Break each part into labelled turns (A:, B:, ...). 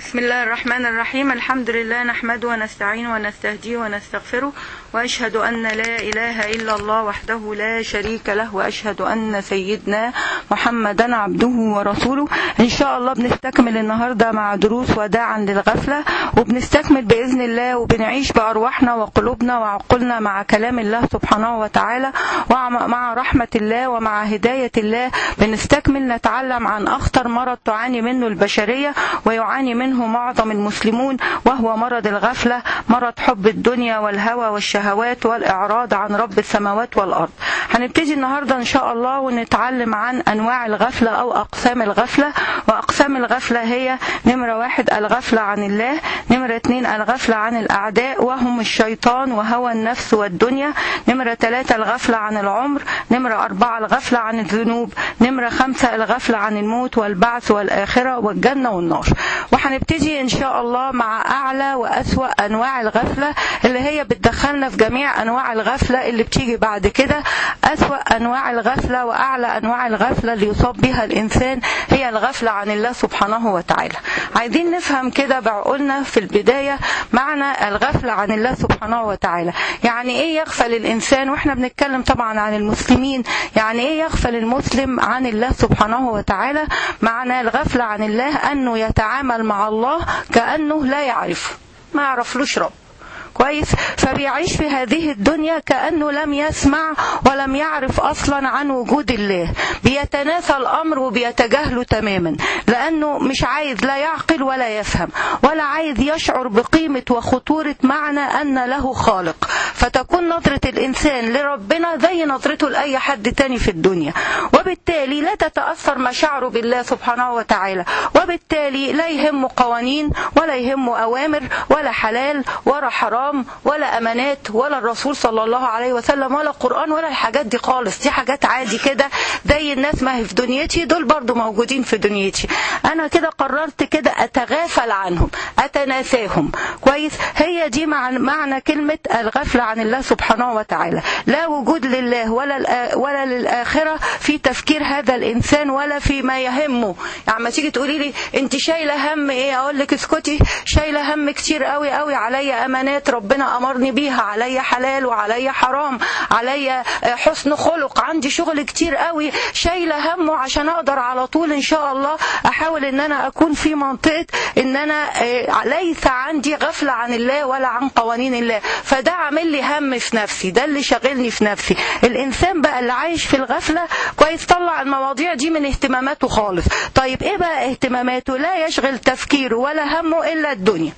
A: بسم الله الرحمن الرحيم الحمد لله نحمده ونستعينه ونستهديه ونستغفره وأشهد أن لا إله إلا الله وحده لا شريك له وأشهد أن سيدنا محمدا عبده ورسوله إن شاء الله بنستكمل النهاردة مع دروس وداعا للغفلة وبنستكمل بإذن الله وبنعيش بأرواحنا وقلوبنا وعقولنا مع كلام الله سبحانه وتعالى ومع رحمة الله ومع هداية الله بنستكمل نتعلم عن أخطر مرض تعاني منه البشرية ويعاني منه معظم المسلمون وهو مرض الغفلة مرض حب الدنيا والهوى والشهوات والإعراض عن رب السماوات والأرض هنبتدي النهاردة إن شاء الله ونتعلم عن أنواع الغفلة أو أقسام الغفلة وأقسام الغفلة هي نمرة واحد الغفلة عن الله نمرة اتنين الغفلة عن الأعداء وهم الشيطان وهوى النفس والدنيا نمرة ثلاثة الغفلة عن العمر نمرة أربعة الغفلة عن الذنوب نمرة خمسة الغفلة عن الموت والبعث والآخرة والجنة والنار وهنبتدي إن شاء الله مع أعلى وأسوأ أنواع الغفلة اللي هي بتدخلنا في جميع أنواع الغفلة اللي بتيجي بعد كده أسوأ أنواع الغفلة وأعلى أنواع الغفلة اللي يصاب بها الإنسان هي الغفلة عن الله سبحانه وتعالى عايزين نفهم كده بعقولنا في البداية معنى الغفلة عن الله سبحانه وتعالى يعني إيه يغفل الإنسان وإحنا بنتكلم طبعا عن المسلمين يعني إيه يغفل المسلم عن الله سبحانه وتعالى معنى الغفلة عن الله أنه يتعامل مع الله كأنه لا يعرفه ما يعرفلوش رب كويس فبيعيش في هذه الدنيا كأنه لم يسمع ولم يعرف أصلا عن وجود الله بيتناسى الأمر وبيتجاهله تماما لأنه مش عايز لا يعقل ولا يفهم ولا عايز يشعر بقيمة وخطورة معنى أن له خالق فتكون نظرة الإنسان لربنا زي نظرته لأي حد تاني في الدنيا وبالتالي لا تتأثر مشاعره بالله سبحانه وتعالى وبالتالي لا يهمه قوانين ولا يهمه أوامر ولا حلال ولا حرام ولا أمانات ولا الرسول صلى الله عليه وسلم ولا القرآن ولا الحاجات دي خالص دي حاجات عادي كده زي الناس ما هي في دنيتي دول برضو موجودين في دنيتي أنا كده قررت كده أتغافل عنهم أتناساهم كويس هي دي معنى كلمة الغفلة عن الله سبحانه وتعالى لا وجود لله ولا ولا للآخرة في تفكير هذا الإنسان ولا في ما يهمه يعني ما تيجي تقولي لي أنت شايلة هم إيه أقول لك اسكتي شايلة هم كتير قوي قوي عليا أمانات ربنا أمرني بيها عليا حلال وعليا حرام عليا حسن خلق عندي شغل كتير قوي شايلة همه عشان أقدر على طول إن شاء الله أحاول إن أنا أكون في منطقة إن أنا ليس عندي غفلة عن الله ولا عن قوانين الله فده عامل لي هم في نفسي ده اللي شاغلني في نفسي الإنسان بقى اللي عايش في الغفلة كويس طلع المواضيع دي من اهتماماته خالص طيب إيه بقى اهتماماته لا يشغل تفكيره ولا همه إلا الدنيا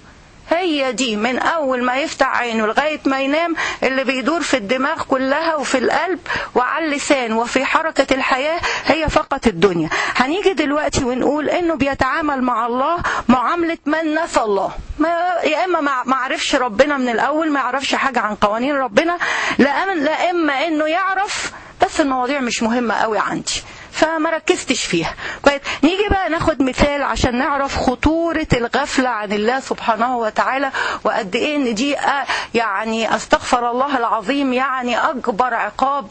A: هي دي من اول ما يفتح عينه لغايه ما ينام اللي بيدور في الدماغ كلها وفي القلب وعلى اللسان وفي حركه الحياه هي فقط الدنيا هنيجي دلوقتي ونقول انه بيتعامل مع الله معامله من نسى الله ما يا اما ما عرفش ربنا من الاول ما يعرفش حاجه عن قوانين ربنا لا لا اما انه يعرف بس المواضيع مش مهمه قوي عندي فما ركزتش فيها كويس نيجي بقى ناخد مثال عشان نعرف خطورة الغفلة عن الله سبحانه وتعالى وقد ايه ان دي يعني استغفر الله العظيم يعني اكبر عقاب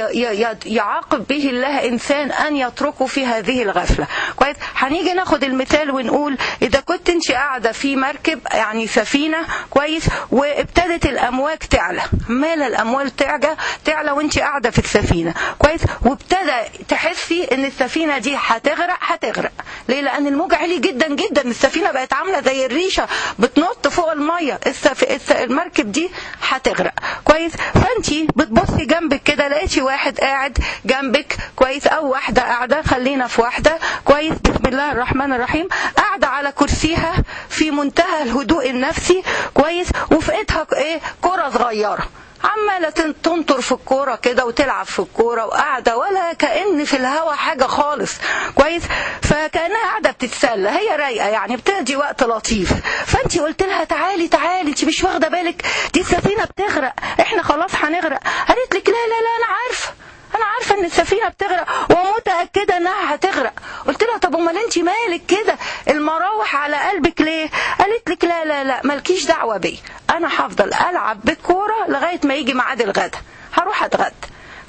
A: يعاقب به الله انسان ان يتركه في هذه الغفلة كويس هنيجي ناخد المثال ونقول اذا كنت انت قاعدة في مركب يعني سفينة كويس وابتدت الامواج تعلى عمالة الاموال تعلى تعلى وانت قاعدة في السفينة كويس وابتدى تحسي ان السفينه دي هتغرق هتغرق ليه لان الموج عالي جدا جدا السفينه بقت عامله زي الريشه بتنط فوق الميه السف... المركب دي هتغرق كويس فانت بتبصي جنبك كده لقيتي واحد قاعد جنبك كويس او واحده قاعده خلينا في واحده كويس بسم الله الرحمن الرحيم قاعده على كرسيها في منتهى الهدوء النفسي كويس وفي ايدها ايه كره صغيره عمالة تنطر في الكورة كده وتلعب في الكورة وقاعدة ولا كأن في الهوا حاجة خالص كويس فكأنها قاعدة بتتسلى هي رايقة يعني بتقضي وقت لطيف فانت قلت لها تعالي تعالي انت مش واخدة بالك دي السفينة بتغرق احنا خلاص هنغرق قالت لك لا لا لا انا عارفة انا عارفه ان السفينه بتغرق ومتاكده انها هتغرق قلت لها طب امال انت مالك كده المراوح على قلبك ليه قالت لك لا لا لا مالكيش دعوه بيا انا هفضل العب بالكوره لغايه ما يجي ميعاد الغدا هروح اتغدى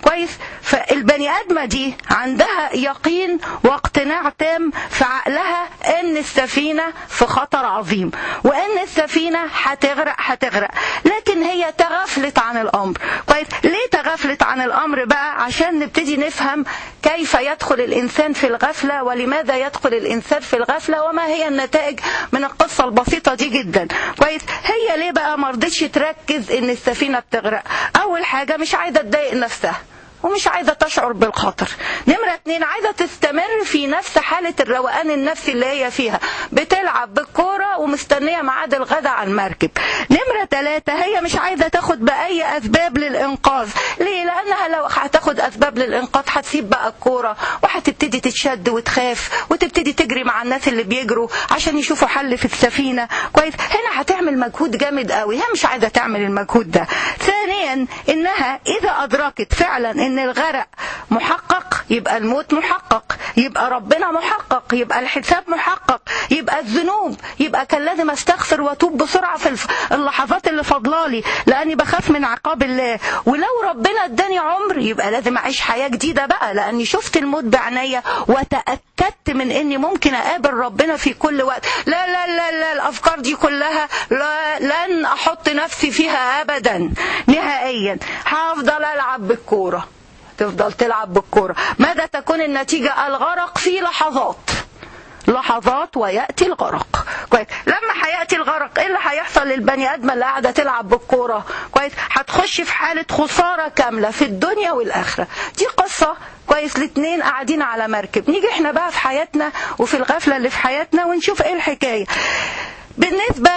A: كويس فالبني ادمه دي عندها يقين واقتناع تام في عقلها ان السفينه في خطر عظيم وان السفينه هتغرق هتغرق لكن هي تغفلت عن الامر كويس ليه تغفلت عن الامر بقى عشان نبتدي نفهم كيف يدخل الانسان في الغفله ولماذا يدخل الانسان في الغفله وما هي النتائج من القصه البسيطه دي جدا كويس هي ليه بقى ما رضتش تركز ان السفينه بتغرق اول حاجه مش عايزه تضايق نفسها ومش عايزة تشعر بالخطر نمرة اتنين عايزة تستمر في نفس حالة الروقان النفسي اللي هي فيها بتلعب بالكورة ومستنية ميعاد الغداء على المركب نمرة تلاتة هي مش عايزة تاخد بأي أسباب للإنقاذ ليه لأنها لو هتاخد أسباب للإنقاذ هتسيب بقى الكورة وهتبتدي تتشد وتخاف وتبتدي تجري مع الناس اللي بيجروا عشان يشوفوا حل في السفينة كويس هنا هتعمل مجهود جامد قوي هي مش عايزة تعمل المجهود ده ثانيا إنها إذا أدركت فعلا ان الغرق محقق يبقى الموت محقق يبقى ربنا محقق يبقى الحساب محقق يبقى الذنوب يبقى كان لازم استغفر واتوب بسرعه في اللحظات اللي فاضلالي لاني بخاف من عقاب الله ولو ربنا اداني عمر يبقى لازم اعيش حياه جديده بقى لاني شفت الموت بعينيا وتاكدت من اني ممكن اقابل ربنا في كل وقت لا لا لا لا الافكار دي كلها لا لن احط نفسي فيها ابدا نهائيا هفضل العب بالكوره تفضل تلعب بالكرة ماذا تكون النتيجة الغرق في لحظات لحظات وياتي الغرق كويس لما هياتي الغرق ايه اللي هيحصل للبني ادم اللي قاعده تلعب بالكوره كويس هتخش في حاله خساره كامله في الدنيا والاخره دي قصه كويس الاثنين قاعدين على مركب نيجي احنا بقى في حياتنا وفي الغفله اللي في حياتنا ونشوف ايه الحكايه بالنسبه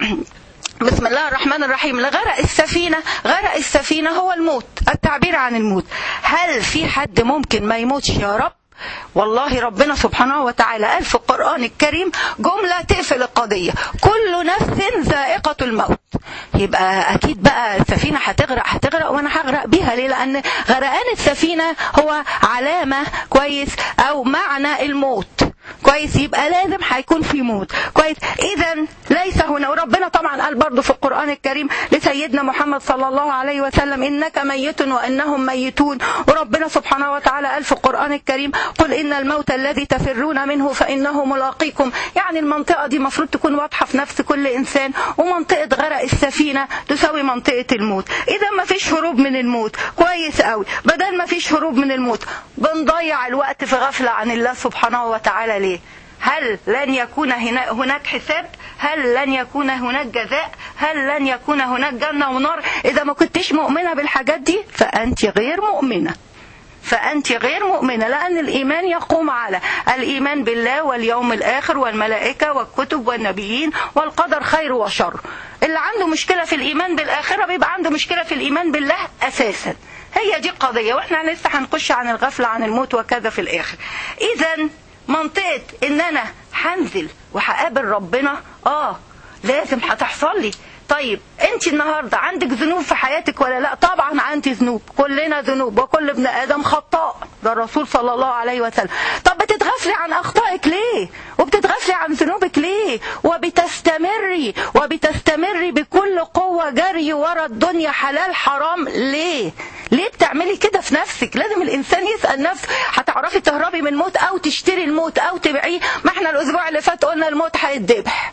A: بسم الله الرحمن الرحيم لغرق السفينة غرق السفينة هو الموت التعبير عن الموت هل في حد ممكن ما يموتش يا رب والله ربنا سبحانه وتعالى قال في القرآن الكريم جملة تقفل القضية كل نفس ذائقة الموت يبقى أكيد بقى السفينة هتغرق هتغرق وأنا هغرق بيها ليه لأن غرقان السفينة هو علامة كويس أو معنى الموت كويس يبقى لازم هيكون في موت كويس اذا ليس هنا وربنا طبعا قال برضه في القران الكريم لسيدنا محمد صلى الله عليه وسلم انك ميت وانهم ميتون وربنا سبحانه وتعالى قال في القران الكريم قل ان الموت الذي تفرون منه فانه ملاقيكم يعني المنطقه دي المفروض تكون واضحه في نفس كل انسان ومنطقه غرق السفينه تساوي منطقه الموت اذا ما فيش هروب من الموت كويس قوي بدل ما فيش هروب من الموت بنضيع الوقت في غفله عن الله سبحانه وتعالى ليه هل لن يكون هناك حساب هل لن يكون هناك جزاء هل لن يكون هناك جنة ونار إذا ما كنتش مؤمنة بالحاجات دي فأنت غير مؤمنة فأنت غير مؤمنة لأن الإيمان يقوم على الإيمان بالله واليوم الآخر والملائكة والكتب والنبيين والقدر خير وشر اللي عنده مشكلة في الإيمان بالآخرة بيبقى عنده مشكلة في الإيمان بالله أساسا هي دي القضية وإحنا لسه هنخش عن الغفلة عن الموت وكذا في الآخر إذا منطقة ان انا هنزل وهقابل ربنا اه لازم هتحصل لي طيب انت النهارده عندك ذنوب في حياتك ولا لا طبعا عندي ذنوب كلنا ذنوب وكل ابن ادم خطاء ده الرسول صلى الله عليه وسلم طب بتتغفلي عن اخطائك ليه وبتتغفلي عن ذنوبك ليه وبتستمري وبتستمري بكل قوه جري ورا الدنيا حلال حرام ليه ليه بتعملي كده في نفسك لازم الانسان يسال نفسه هتعرفي تهربي من الموت او تشتري الموت او تبيعيه ما احنا الاسبوع اللي فات قلنا الموت هيتذبح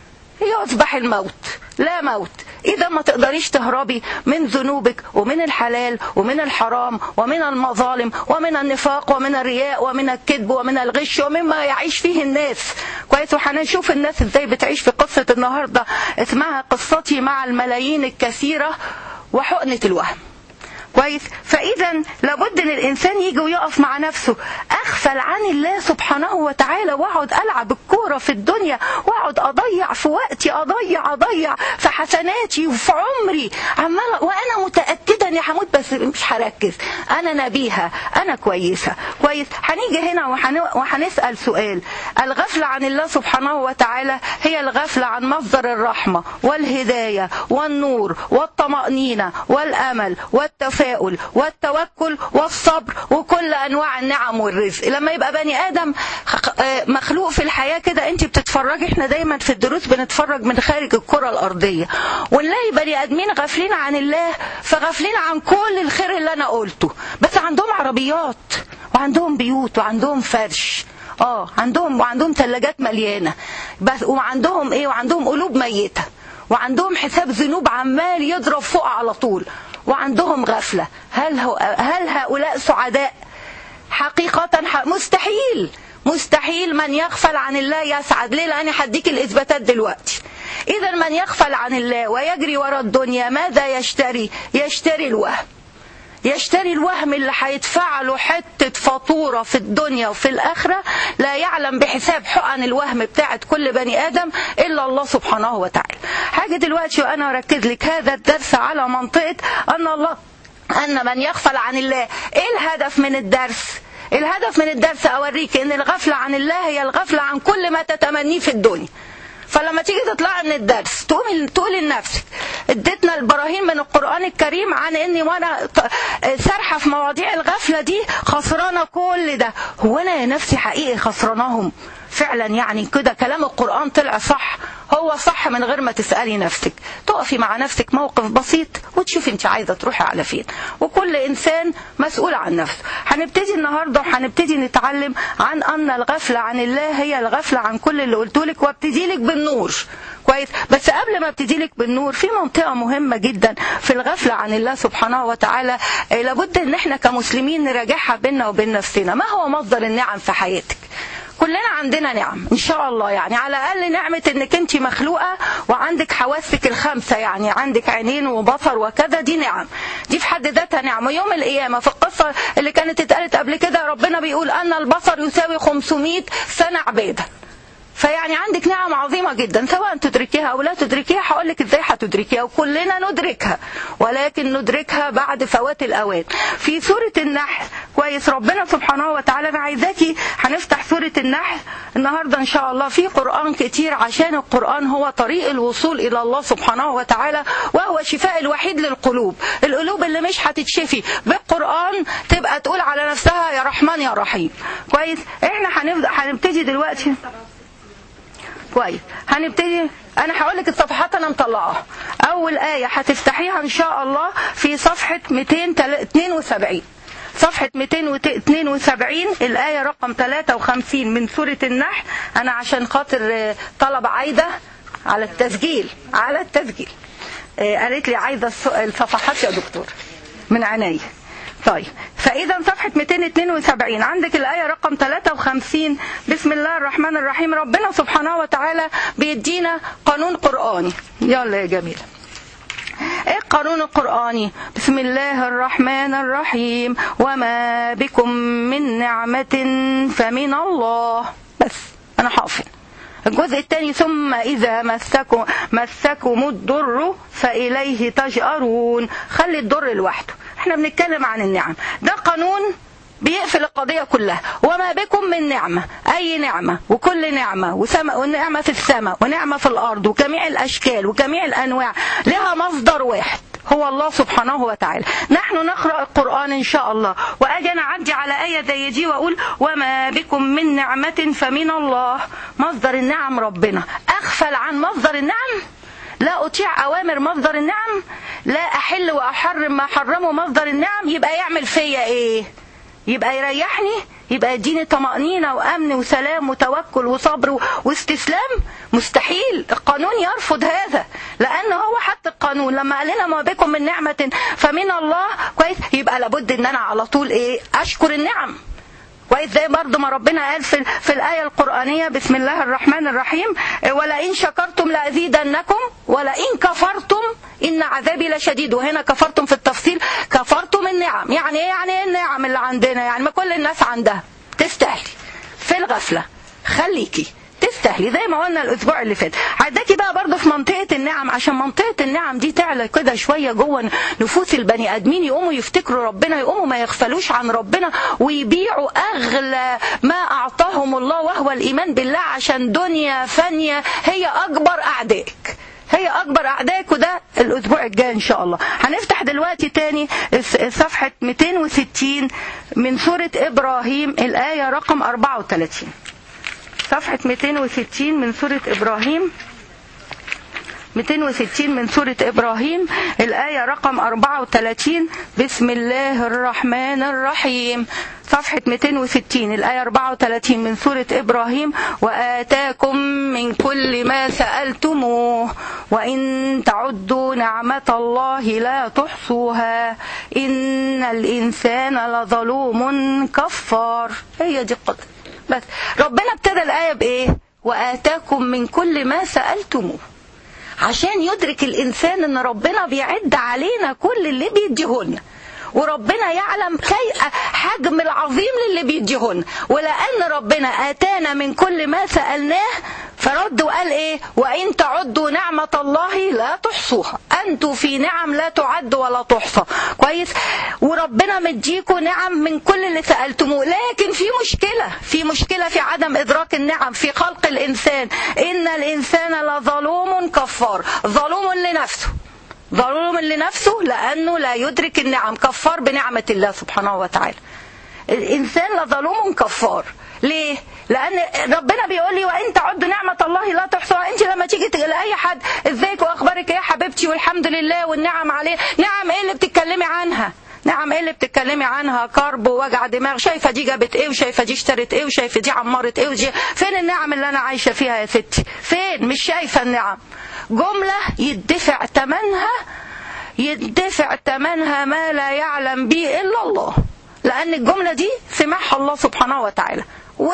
A: يصبح الموت لا موت إذا ما تقدريش تهربي من ذنوبك ومن الحلال ومن الحرام ومن المظالم ومن النفاق ومن الرياء ومن الكذب ومن الغش ومما يعيش فيه الناس كويس وهنشوف الناس ازاي بتعيش في قصة النهاردة اسمها قصتي مع الملايين الكثيرة وحقنة الوهم كويس فاذا لابد ان الانسان يجي ويقف مع نفسه اغفل عن الله سبحانه وتعالى واقعد العب الكوره في الدنيا واقعد اضيع في وقتي اضيع اضيع في حسناتي وفي عمري عمال وانا متاكده اني هموت بس مش هركز انا نبيهه انا كويسه كويس هنيجي هنا وحن... وهنسال سؤال الغفله عن الله سبحانه وتعالى هي الغفله عن مصدر الرحمه والهدايه والنور والطمانينه والامل والتفاؤل التفاؤل والتوكل والصبر وكل انواع النعم والرزق لما يبقى بني ادم مخلوق في الحياه كده انت بتتفرجي احنا دايما في الدروس بنتفرج من خارج الكره الارضيه ونلاقي بني ادمين غافلين عن الله فغافلين عن كل الخير اللي انا قلته بس عندهم عربيات وعندهم بيوت وعندهم فرش اه عندهم وعندهم ثلاجات مليانه بس وعندهم ايه وعندهم قلوب ميته وعندهم حساب ذنوب عمال يضرب فوق على طول وعندهم غفله هل هو هل هؤلاء سعداء حقيقه مستحيل مستحيل من يغفل عن الله يسعد ليه لاني هديك الاثباتات دلوقتي اذا من يغفل عن الله ويجري وراء الدنيا ماذا يشتري يشتري الوهم يشتري الوهم اللي هيدفع له حتة فاتورة في الدنيا وفي الآخرة لا يعلم بحساب حقن الوهم بتاعت كل بني آدم إلا الله سبحانه وتعالى حاجة دلوقتي وأنا أركز لك هذا الدرس على منطقة أن الله أن من يغفل عن الله إيه الهدف من الدرس الهدف من الدرس أوريك إن الغفلة عن الله هي الغفلة عن كل ما تتمنيه في الدنيا فلما تيجي تطلعي من الدرس تقومي تقولي لنفسك اديتنا البراهين من القران الكريم عن اني وانا سارحه في مواضيع الغفله دي خسرانه كل ده هو انا يا نفسي حقيقي خسراناهم فعلا يعني كده كلام القرآن طلع صح هو صح من غير ما تسألي نفسك تقفي مع نفسك موقف بسيط وتشوفي انت عايزة تروحي على فين وكل إنسان مسؤول عن نفسه هنبتدي النهاردة وهنبتدي نتعلم عن أن الغفلة عن الله هي الغفلة عن كل اللي قلته لك وابتدي لك بالنور كويس بس قبل ما ابتدي لك بالنور في منطقة مهمة جدا في الغفلة عن الله سبحانه وتعالى لابد ان احنا كمسلمين نراجعها بيننا وبين نفسنا ما هو مصدر النعم في حياتك كلنا عندنا نعم ان شاء الله يعني على الاقل نعمه انك انت مخلوقه وعندك حواسك الخمسه يعني عندك عينين وبصر وكذا دي نعم دي في حد ذاتها نعمه يوم القيامه في القصه اللي كانت اتقالت قبل كده ربنا بيقول ان البصر يساوي 500 سنه عباده فيعني عندك نعم عظيمة جدا سواء تدركيها أو لا تدركيها هقول لك إزاي هتدركيها وكلنا ندركها ولكن ندركها بعد فوات الأوان في سورة النحل كويس ربنا سبحانه وتعالى أنا عايزاكي هنفتح سورة النحل النهاردة إن شاء الله في قرآن كتير عشان القرآن هو طريق الوصول إلى الله سبحانه وتعالى وهو شفاء الوحيد للقلوب القلوب اللي مش هتتشفي بالقرآن تبقى تقول على نفسها يا رحمن يا رحيم كويس احنا هنبتدي دلوقتي كويس هنبتدي انا هقول لك الصفحات انا مطلعاها اول ايه هتفتحيها ان شاء الله في صفحه 272 صفحة 272 الآية رقم 53 من سورة النحل أنا عشان خاطر طلب عايدة على التسجيل على التسجيل قالت لي عايزة الصفحات يا دكتور من عينيا طيب فإذا صفحة 272 عندك الآية رقم 53 بسم الله الرحمن الرحيم ربنا سبحانه وتعالى بيدينا قانون قرآني يلا يا جميل ايه القانون القرآني بسم الله الرحمن الرحيم وما بكم من نعمة فمن الله بس أنا حافظ الجزء الثاني ثم إذا مسكم مسكم الضر فإليه تجأرون خلي الضر لوحده احنا بنتكلم عن النعم ده قانون بيقفل القضية كلها وما بكم من نعمة أي نعمة وكل نعمة وسماء ونعمة في السماء ونعمة في الأرض وجميع الأشكال وجميع الأنواع لها مصدر واحد هو الله سبحانه وتعالى نحن نقرأ القرآن إن شاء الله وأجي أنا أعدي على آية زي دي وأقول وما بكم من نعمة فمن الله مصدر النعم ربنا أغفل عن مصدر النعم لا أطيع أوامر مصدر النعم لا أحل وأحرم ما حرمه مصدر النعم يبقى يعمل فيا إيه يبقى يريحني يبقى يديني طمأنينة وأمن وسلام وتوكل وصبر واستسلام مستحيل القانون يرفض هذا لأن هو حتى القانون لما قال لنا ما بكم من نعمة فمن الله كويس يبقى لابد إن أنا على طول إيه أشكر النعم كويس زي برضه ما ربنا قال في, في الآية القرآنية بسم الله الرحمن الرحيم ولئن شكرتم لأزيدنكم ولئن كفرتم إن عذابي لشديد وهنا كفرتم في التفصيل كفرتم النعم يعني إيه يعني إيه النعم اللي عندنا يعني ما كل الناس عندها تستاهلي في الغفلة خليكي تستاهلي زي ما قلنا الاسبوع اللي فات عداكي بقى برضه في منطقه النعم عشان منطقه النعم دي تعلى كده شويه جوه نفوس البني ادمين يقوموا يفتكروا ربنا يقوموا ما يغفلوش عن ربنا ويبيعوا اغلى ما اعطاهم الله وهو الايمان بالله عشان دنيا فانيه هي اكبر اعدائك هي اكبر اعدائك وده الاسبوع الجاي ان شاء الله هنفتح دلوقتي تاني صفحه 260 من سوره ابراهيم الايه رقم 34 صفحة 260 من سورة إبراهيم 260 من سورة إبراهيم الآية رقم 34 بسم الله الرحمن الرحيم صفحة 260 الآية 34 من سورة إبراهيم وآتاكم من كل ما سألتموه وإن تعدوا نعمة الله لا تحصوها إن الإنسان لظلوم كفار هي دي القدر بس ربنا ابتدى الآية بإيه وآتاكم من كل ما سألتموه عشان يدرك الإنسان إن ربنا بيعد علينا كل اللي بيديهولنا وربنا يعلم كي حجم العظيم للي بيديهن ولأن ربنا آتانا من كل ما سألناه فرد وقال ايه وإن تعدوا نعمة الله لا تحصوها أنتوا في نعم لا تعد ولا تحصى كويس وربنا مديكوا نعم من كل اللي سألتموه لكن في مشكلة في مشكلة في عدم إدراك النعم في خلق الإنسان إن الإنسان لظلوم كفار ظلوم لنفسه ظلوم لنفسه لأنه لا يدرك النعم كفار بنعمة الله سبحانه وتعالى الإنسان لظلوم كفار ليه؟ لأن ربنا بيقول لي وإن تعدوا نعمة الله لا تحصوها أنت لما تيجي لأي حد إزيك وأخبارك إيه يا حبيبتي والحمد لله والنعم عليه نعم إيه اللي بتتكلمي عنها؟ نعم ايه اللي بتتكلمي عنها كرب ووجع دماغ شايفه دي جابت ايه وشايفه دي اشترت ايه وشايفه دي عمرت ايه وجي فين النعم اللي انا عايشه فيها يا ستي فين مش شايفه النعم جمله يدفع ثمنها يدفع ثمنها ما لا يعلم به الا الله لان الجمله دي سمعها الله سبحانه وتعالى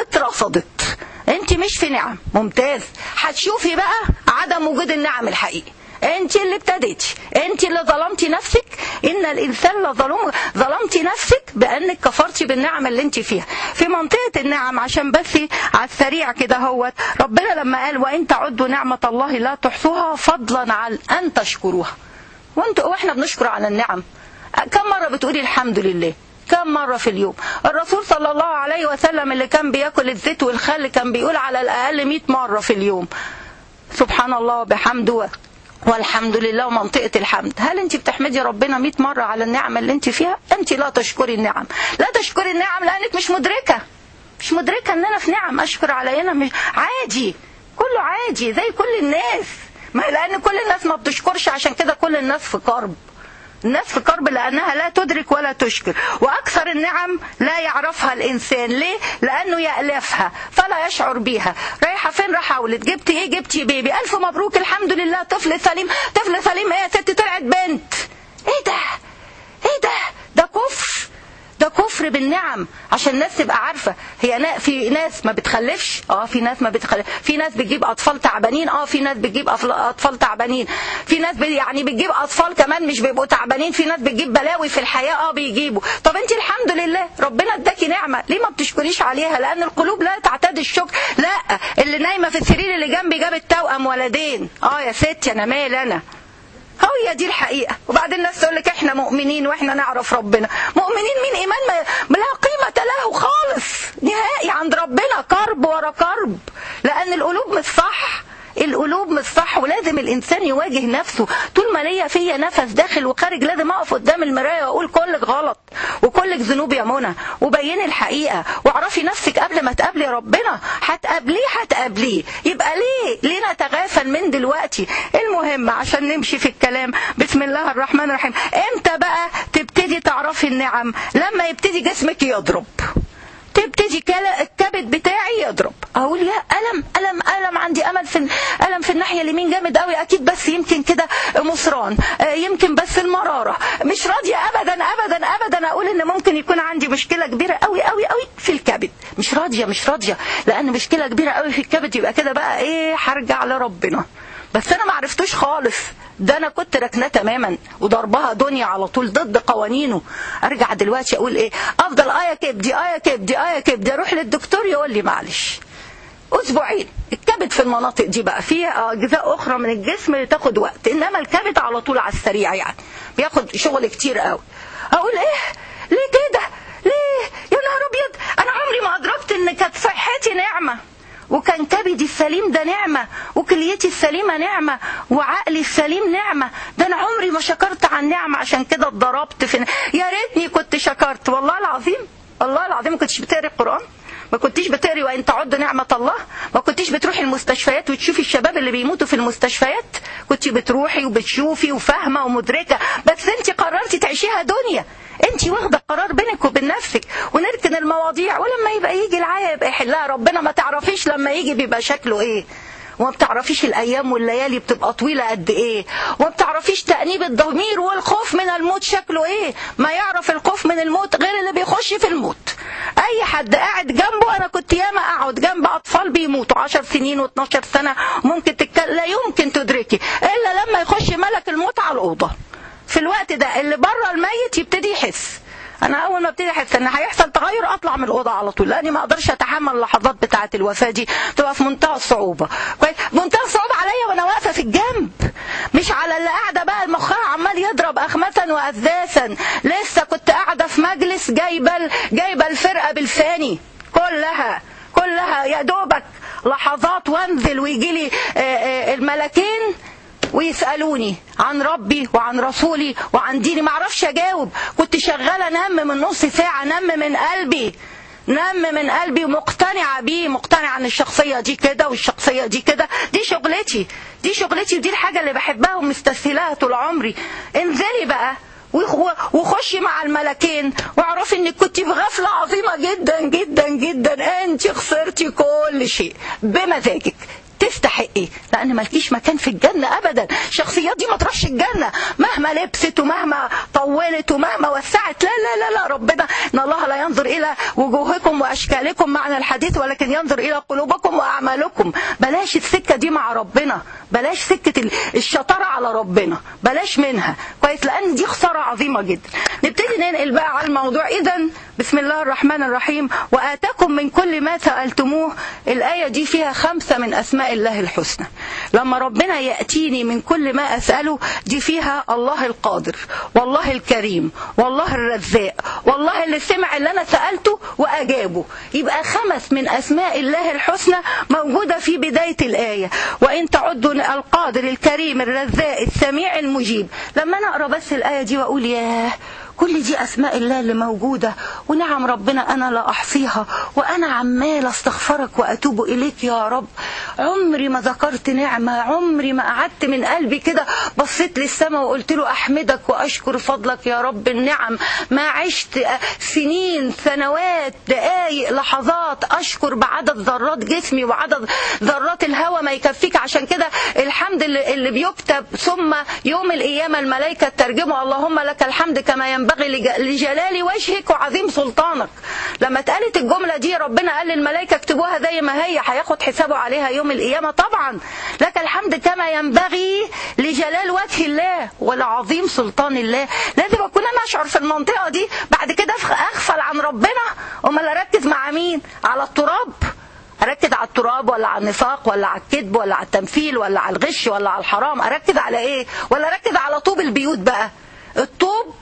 A: واترصدت انت مش في نعم ممتاز هتشوفي بقى عدم وجود النعم الحقيقي انت اللي ابتديتي انت اللي ظلمتي نفسك ان الانسان لظلوم ظلمتي نفسك بانك كفرتي بالنعم اللي انت فيها في منطقه النعم عشان بس على السريع كده هوت ربنا لما قال وان تعدوا نعمه الله لا تحصوها فضلا عن ان تشكروها وانتوا واحنا بنشكر على النعم كم مره بتقولي الحمد لله كم مرة في اليوم الرسول صلى الله عليه وسلم اللي كان بياكل الزيت والخل كان بيقول على الأقل 100 مرة في اليوم سبحان الله وبحمده والحمد لله ومنطقة الحمد هل انت بتحمدي ربنا 100 مرة على النعمة اللي انت فيها انت لا تشكري النعم لا تشكري النعم لانك مش مدركة مش مدركة ان انا في نعم اشكر علينا مش عادي كله عادي زي كل الناس ما لان كل الناس ما بتشكرش عشان كده كل الناس في كرب الناس في كرب لأنها لا تدرك ولا تشكر وأكثر النعم لا يعرفها الإنسان ليه؟ لأنه يألفها فلا يشعر بيها رايحة فين راح أولد جبت إيه جبتي بيبي ألف مبروك الحمد لله طفل سليم طفل سليم إيه يا ست طلعت بنت إيه ده؟ إيه ده؟ ده كفر ده كفر بالنعم عشان الناس تبقى عارفة هي نا في ناس ما بتخلفش اه في ناس ما بتخلف في ناس بتجيب اطفال تعبانين اه في ناس بتجيب اطفال تعبانين في ناس بي يعني بتجيب اطفال كمان مش بيبقوا تعبانين في ناس بتجيب بلاوي في الحياة اه بيجيبوا طب انت الحمد لله ربنا اداكي نعمة ليه ما بتشكريش عليها لان القلوب لا تعتاد الشكر لا اللي نايمة في السرير اللي جنبي جابت توأم ولدين اه يا ستي انا مال انا هي دي الحقيقة وبعدين الناس تقول لك احنا مؤمنين واحنا نعرف ربنا مؤمنين من ايمان ما لا قيمة له خالص نهائي عند ربنا كرب ورا كرب لان القلوب مش صح القلوب مش صح ولازم الانسان يواجه نفسه طول ما ليا فيا نفس داخل وخارج لازم اقف قدام المرايه واقول كلك غلط وكلك ذنوب يا منى وبيني الحقيقه واعرفي نفسك قبل ما تقابلي ربنا هتقابليه هتقابليه يبقى ليه ليه نتغافل من دلوقتي المهم عشان نمشي في الكلام بسم الله الرحمن الرحيم امتى بقى تبتدي تعرفي النعم لما يبتدي جسمك يضرب تبتدي الكبد بتاعي يضرب اقول يا الم الم الم عندي امل في الم في الناحيه اليمين جامد قوي اكيد بس يمكن كده مصران يمكن بس المراره مش راضيه ابدا ابدا ابدا اقول ان ممكن يكون عندي مشكله كبيره قوي قوي قوي في الكبد مش راضيه مش راضيه لان مشكله كبيره قوي في الكبد يبقى كده بقى ايه هرجع لربنا بس انا ما عرفتوش خالص ده انا كنت ركناه تماما وضربها دنيا على طول ضد قوانينه ارجع دلوقتي اقول ايه افضل ايه كبدي ايه كبدي ايه كبدي اروح للدكتور يقول لي معلش اسبوعين الكبد في المناطق دي بقى فيها اجزاء اخرى من الجسم تاخد وقت انما الكبد على طول على السريع يعني بياخد شغل كتير قوي اقول ايه ليه كده ليه يا نهار ابيض انا عمري ما ادركت ان كانت صحتي نعمه وكان كبدي السليم ده نعمة وكليتي السليمة نعمة وعقلي السليم نعمة ده أنا عمري ما شكرت عن نعمة عشان كده اتضربت في يا ريتني كنت شكرت والله العظيم والله العظيم ما كنتش بتقري القرآن ما كنتيش بتقري وان تعد نعمه الله ما كنتيش بتروحي المستشفيات وتشوفي الشباب اللي بيموتوا في المستشفيات كنت بتروحي وبتشوفي وفاهمه ومدركه بس انت قررتي تعيشيها دنيا انت واخده قرار بينك وبين نفسك ونركن المواضيع ولما يبقى يجي العيا يبقى يحلها ربنا ما تعرفيش لما يجي بيبقى شكله ايه وما بتعرفيش الايام والليالي بتبقى طويله قد ايه وما بتعرفيش تانيب الضمير والخوف من الموت شكله ايه ما يعرف الخوف من الموت غير اللي بيخش في الموت اي حد قاعد جنبه انا كنت ياما اقعد جنب اطفال بيموتوا 10 سنين و12 سنه ممكن تتكلم لا يمكن تدركي الا لما يخش ملك الموت على الاوضه في الوقت ده اللي بره الميت يبتدي يحس انا اول ما ابتدي احس ان هيحصل تغير اطلع من الاوضه على طول لاني ما اقدرش اتحمل اللحظات بتاعه الوفاه دي تبقى في منتهى الصعوبه كويس منتهى الصعوبه عليا وانا واقفه في الجنب مش على اللي قاعده بقى مخها عمال يضرب اخمسا واثاثا لسه كنت قاعده في مجلس جايبه جايبه الفرقه بالفاني كلها كلها يا دوبك لحظات وانزل ويجي لي الملكين ويسالوني عن ربي وعن رسولي وعن ديني ما اعرفش اجاوب كنت شغاله نم من نص ساعه نم من قلبي نم من قلبي ومقتنعه بيه مقتنعه ان الشخصيه دي كده والشخصيه دي كده دي شغلتي دي شغلتي ودي الحاجه اللي بحبها ومستسهلاها طول عمري انزلي بقى وخشي مع الملكين واعرفي انك كنت في غفله عظيمه جدا جدا جدا انت خسرتي كل شيء بمزاجك تستحقي لان مالكيش مكان في الجنه ابدا الشخصيات دي ما تروحش الجنه مهما لبست ومهما طولت ومهما وسعت لا لا لا لا ربنا ان الله لا ينظر الى وجوهكم واشكالكم معنى الحديث ولكن ينظر الى قلوبكم واعمالكم بلاش السكه دي مع ربنا بلاش سكه الشطاره على ربنا بلاش منها كويس لان دي خساره عظيمه جدا نبتدي ننقل بقى على الموضوع اذا بسم الله الرحمن الرحيم واتاكم من كل ما سالتموه الايه دي فيها خمسه من اسماء الله الحسنى لما ربنا يأتيني من كل ما أسأله دي فيها الله القادر والله الكريم والله الرزاق والله اللي سمع اللي أنا سألته وأجابه يبقى خمس من أسماء الله الحسنى موجودة في بداية الآية وإن تعدوا القادر الكريم الرزاق السميع المجيب لما أنا أقرأ بس الآية دي وأقول ياه كل دي أسماء الله اللي موجودة ونعم ربنا أنا لا أحصيها وأنا عمال أستغفرك وأتوب إليك يا رب عمري ما ذكرت نعمة عمري ما قعدت من قلبي كده بصيت للسماء وقلت له أحمدك وأشكر فضلك يا رب النعم ما عشت سنين سنوات دقايق لحظات أشكر بعدد ذرات جسمي وعدد ذرات الهواء ما يكفيك عشان كده الحمد اللي بيكتب ثم يوم القيامة الملائكة ترجمه اللهم لك الحمد كما ينبغي لجلال وجهك وعظيم سلطانك لما اتقالت الجملة دي ربنا قال للملائكة اكتبوها زي ما هي هياخد حسابه عليها يوم القيامة طبعا لك الحمد كما ينبغي لجلال وجه الله ولعظيم سلطان الله لازم اكون انا اشعر في المنطقة دي بعد كده اغفل عن ربنا امال اركز مع مين على التراب اركز على التراب ولا على النفاق ولا على الكذب ولا على التمثيل ولا على الغش ولا على الحرام اركز على ايه ولا اركز على طوب البيوت بقى الطوب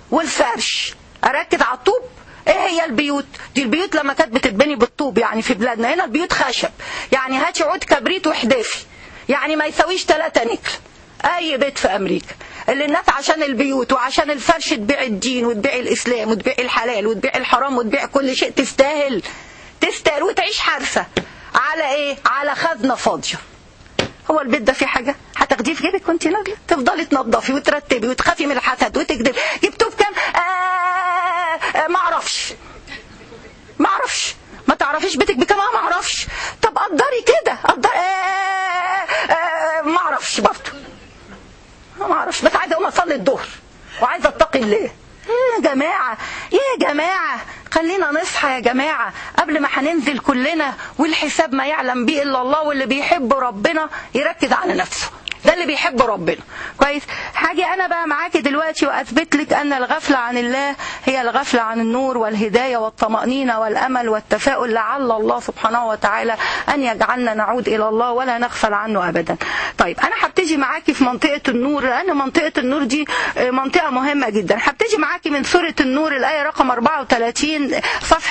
A: والفرش اركز على الطوب ايه هي البيوت دي البيوت لما كانت بتتبني بالطوب يعني في بلادنا هنا البيوت خشب يعني هاتي عود كبريت واحدفي يعني ما يساويش 3 نكل اي بيت في امريكا اللي الناس عشان البيوت وعشان الفرش تبيع الدين وتبيع الاسلام وتبيع الحلال وتبيع الحرام وتبيع كل شيء تستاهل تستاهل وتعيش حارسه على ايه على خزنه فاضيه هو البيت ده فيه حاجه هتاخديه في جيبك وانت نازله تفضلي تنظفي وترتبي وتخافي من الحسد وتكذبي جبتوه بكام آه آه ما اعرفش ما اعرفش ما تعرفيش بيتك بكام ما اعرفش طب قدري كده قدري آه آه ما اعرفش برضه ما اعرفش بس عايزه اقوم اصلي الظهر وعايزه اتقي الله يا جماعة يا جماعة خلينا نصحى يا جماعة قبل ما هننزل كلنا والحساب ما يعلم به إلا الله واللي بيحب ربنا يركز على نفسه ده اللي بيحب ربنا كويس حاجة أنا بقى معاكي دلوقتي وأثبت لك أن الغفلة عن الله هي الغفلة عن النور والهداية والطمأنينة والأمل والتفاؤل لعل الله سبحانه وتعالى أن يجعلنا نعود إلى الله ولا نغفل عنه أبدا طيب أنا هبتدي معاكي في منطقة النور لأن منطقة النور دي منطقة مهمة جدا هبتدي معاكي من سورة النور الآية رقم 34 صفحة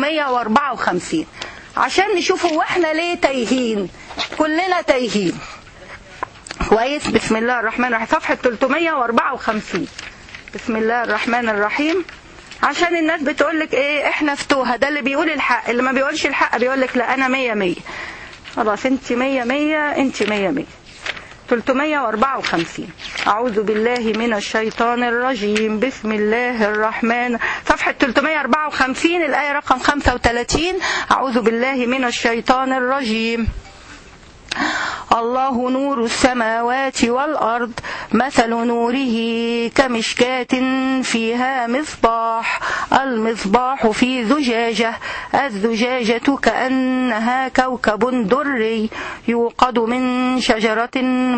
A: 354 عشان نشوف هو احنا ليه تايهين كلنا تايهين كويس بسم الله الرحمن الرحيم صفحة 354 بسم الله الرحمن الرحيم عشان الناس بتقولك ايه احنا فتوها ده اللي بيقول الحق اللي ما بيقولش الحق بيقولك لا انا مية مية خلاص انت مية مية انت مية مية 354 أعوذ بالله من الشيطان الرجيم بسم الله الرحمن صفحة 354 الآية رقم 35 أعوذ بالله من الشيطان الرجيم الله نور السماوات والأرض مثل نوره كمشكاة فيها مصباح المصباح في زجاجة الزجاجة كأنها كوكب دري يوقد من شجرة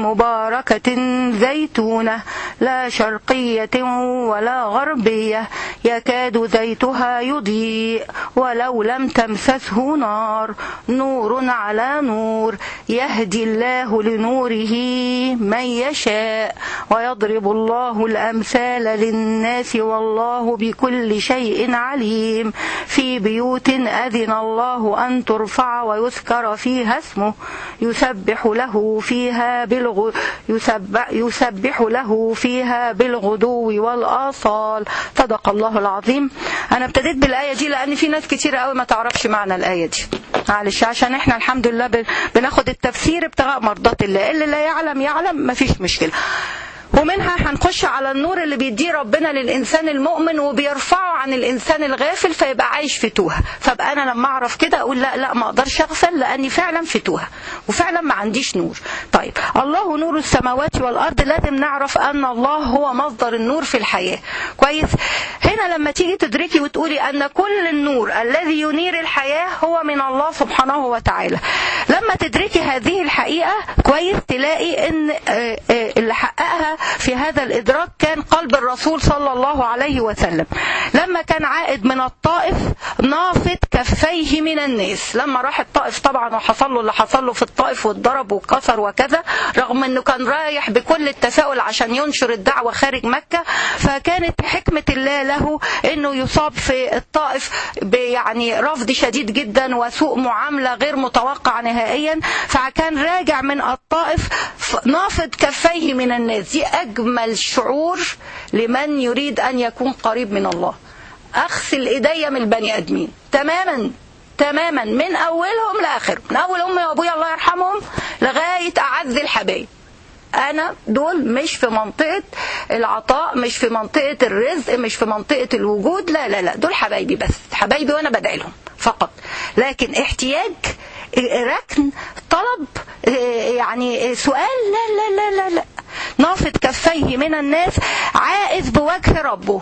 A: مباركة زيتونة لا شرقية ولا غربية يكاد زيتها يضيء ولو لم تمسسه نار نور على نور يهدي الله لنوره من يشاء ويضرب الله الأمثال للناس والله بكل شيء عليم في بيوت أذن الله أن ترفع ويذكر فيها اسمه يسبح له فيها بالغ يسبح, يسبح له فيها بالغدو والآصال صدق الله العظيم أنا ابتديت بالآية دي لأن في ناس كتير قوي ما تعرفش معنى الآية دي معلش عشان احنا الحمد لله بناخد التفسير ابتغاء مرضات الله اللي لا يعلم يعلم مفيش مشكلة ومنها هنخش على النور اللي بيديه ربنا للإنسان المؤمن وبيرفعه عن الإنسان الغافل فيبقى عايش في توها فابقى أنا لما أعرف كده أقول لا لا ما أقدرش أغفل لأني فعلا في توها وفعلا ما عنديش نور طيب الله نور السماوات والأرض لازم نعرف أن الله هو مصدر النور في الحياة كويس هنا لما تيجي تدركي وتقولي أن كل النور الذي ينير الحياة هو من الله سبحانه وتعالى لما تدركي هذه الحقيقة كويس تلاقي أن اللي حققها في هذا الإدراك كان قلب الرسول صلى الله عليه وسلم لما كان عائد من الطائف نافض كفيه من الناس لما راح الطائف طبعا وحصل له اللي حصل له في الطائف واتضرب واتكسر وكذا رغم انه كان رايح بكل التفاؤل عشان ينشر الدعوة خارج مكة فكانت حكمة الله له انه يصاب في الطائف يعني رفض شديد جدا وسوء معاملة غير متوقع نهائيا فكان راجع من الطائف نافض كفيه من الناس دي أجمل شعور لمن يريد أن يكون قريب من الله أغسل إيديا من البني آدمين تماما تماما من أولهم لآخر من أول أمي وأبويا الله يرحمهم لغاية أعز الحبايب أنا دول مش في منطقة العطاء مش في منطقة الرزق مش في منطقة الوجود لا لا لا دول حبايبي بس حبايبي وأنا بدعي لهم فقط لكن احتياج ركن طلب يعني سؤال لا لا لا لا, لا. نافض كفيه من الناس عائز بوجه ربه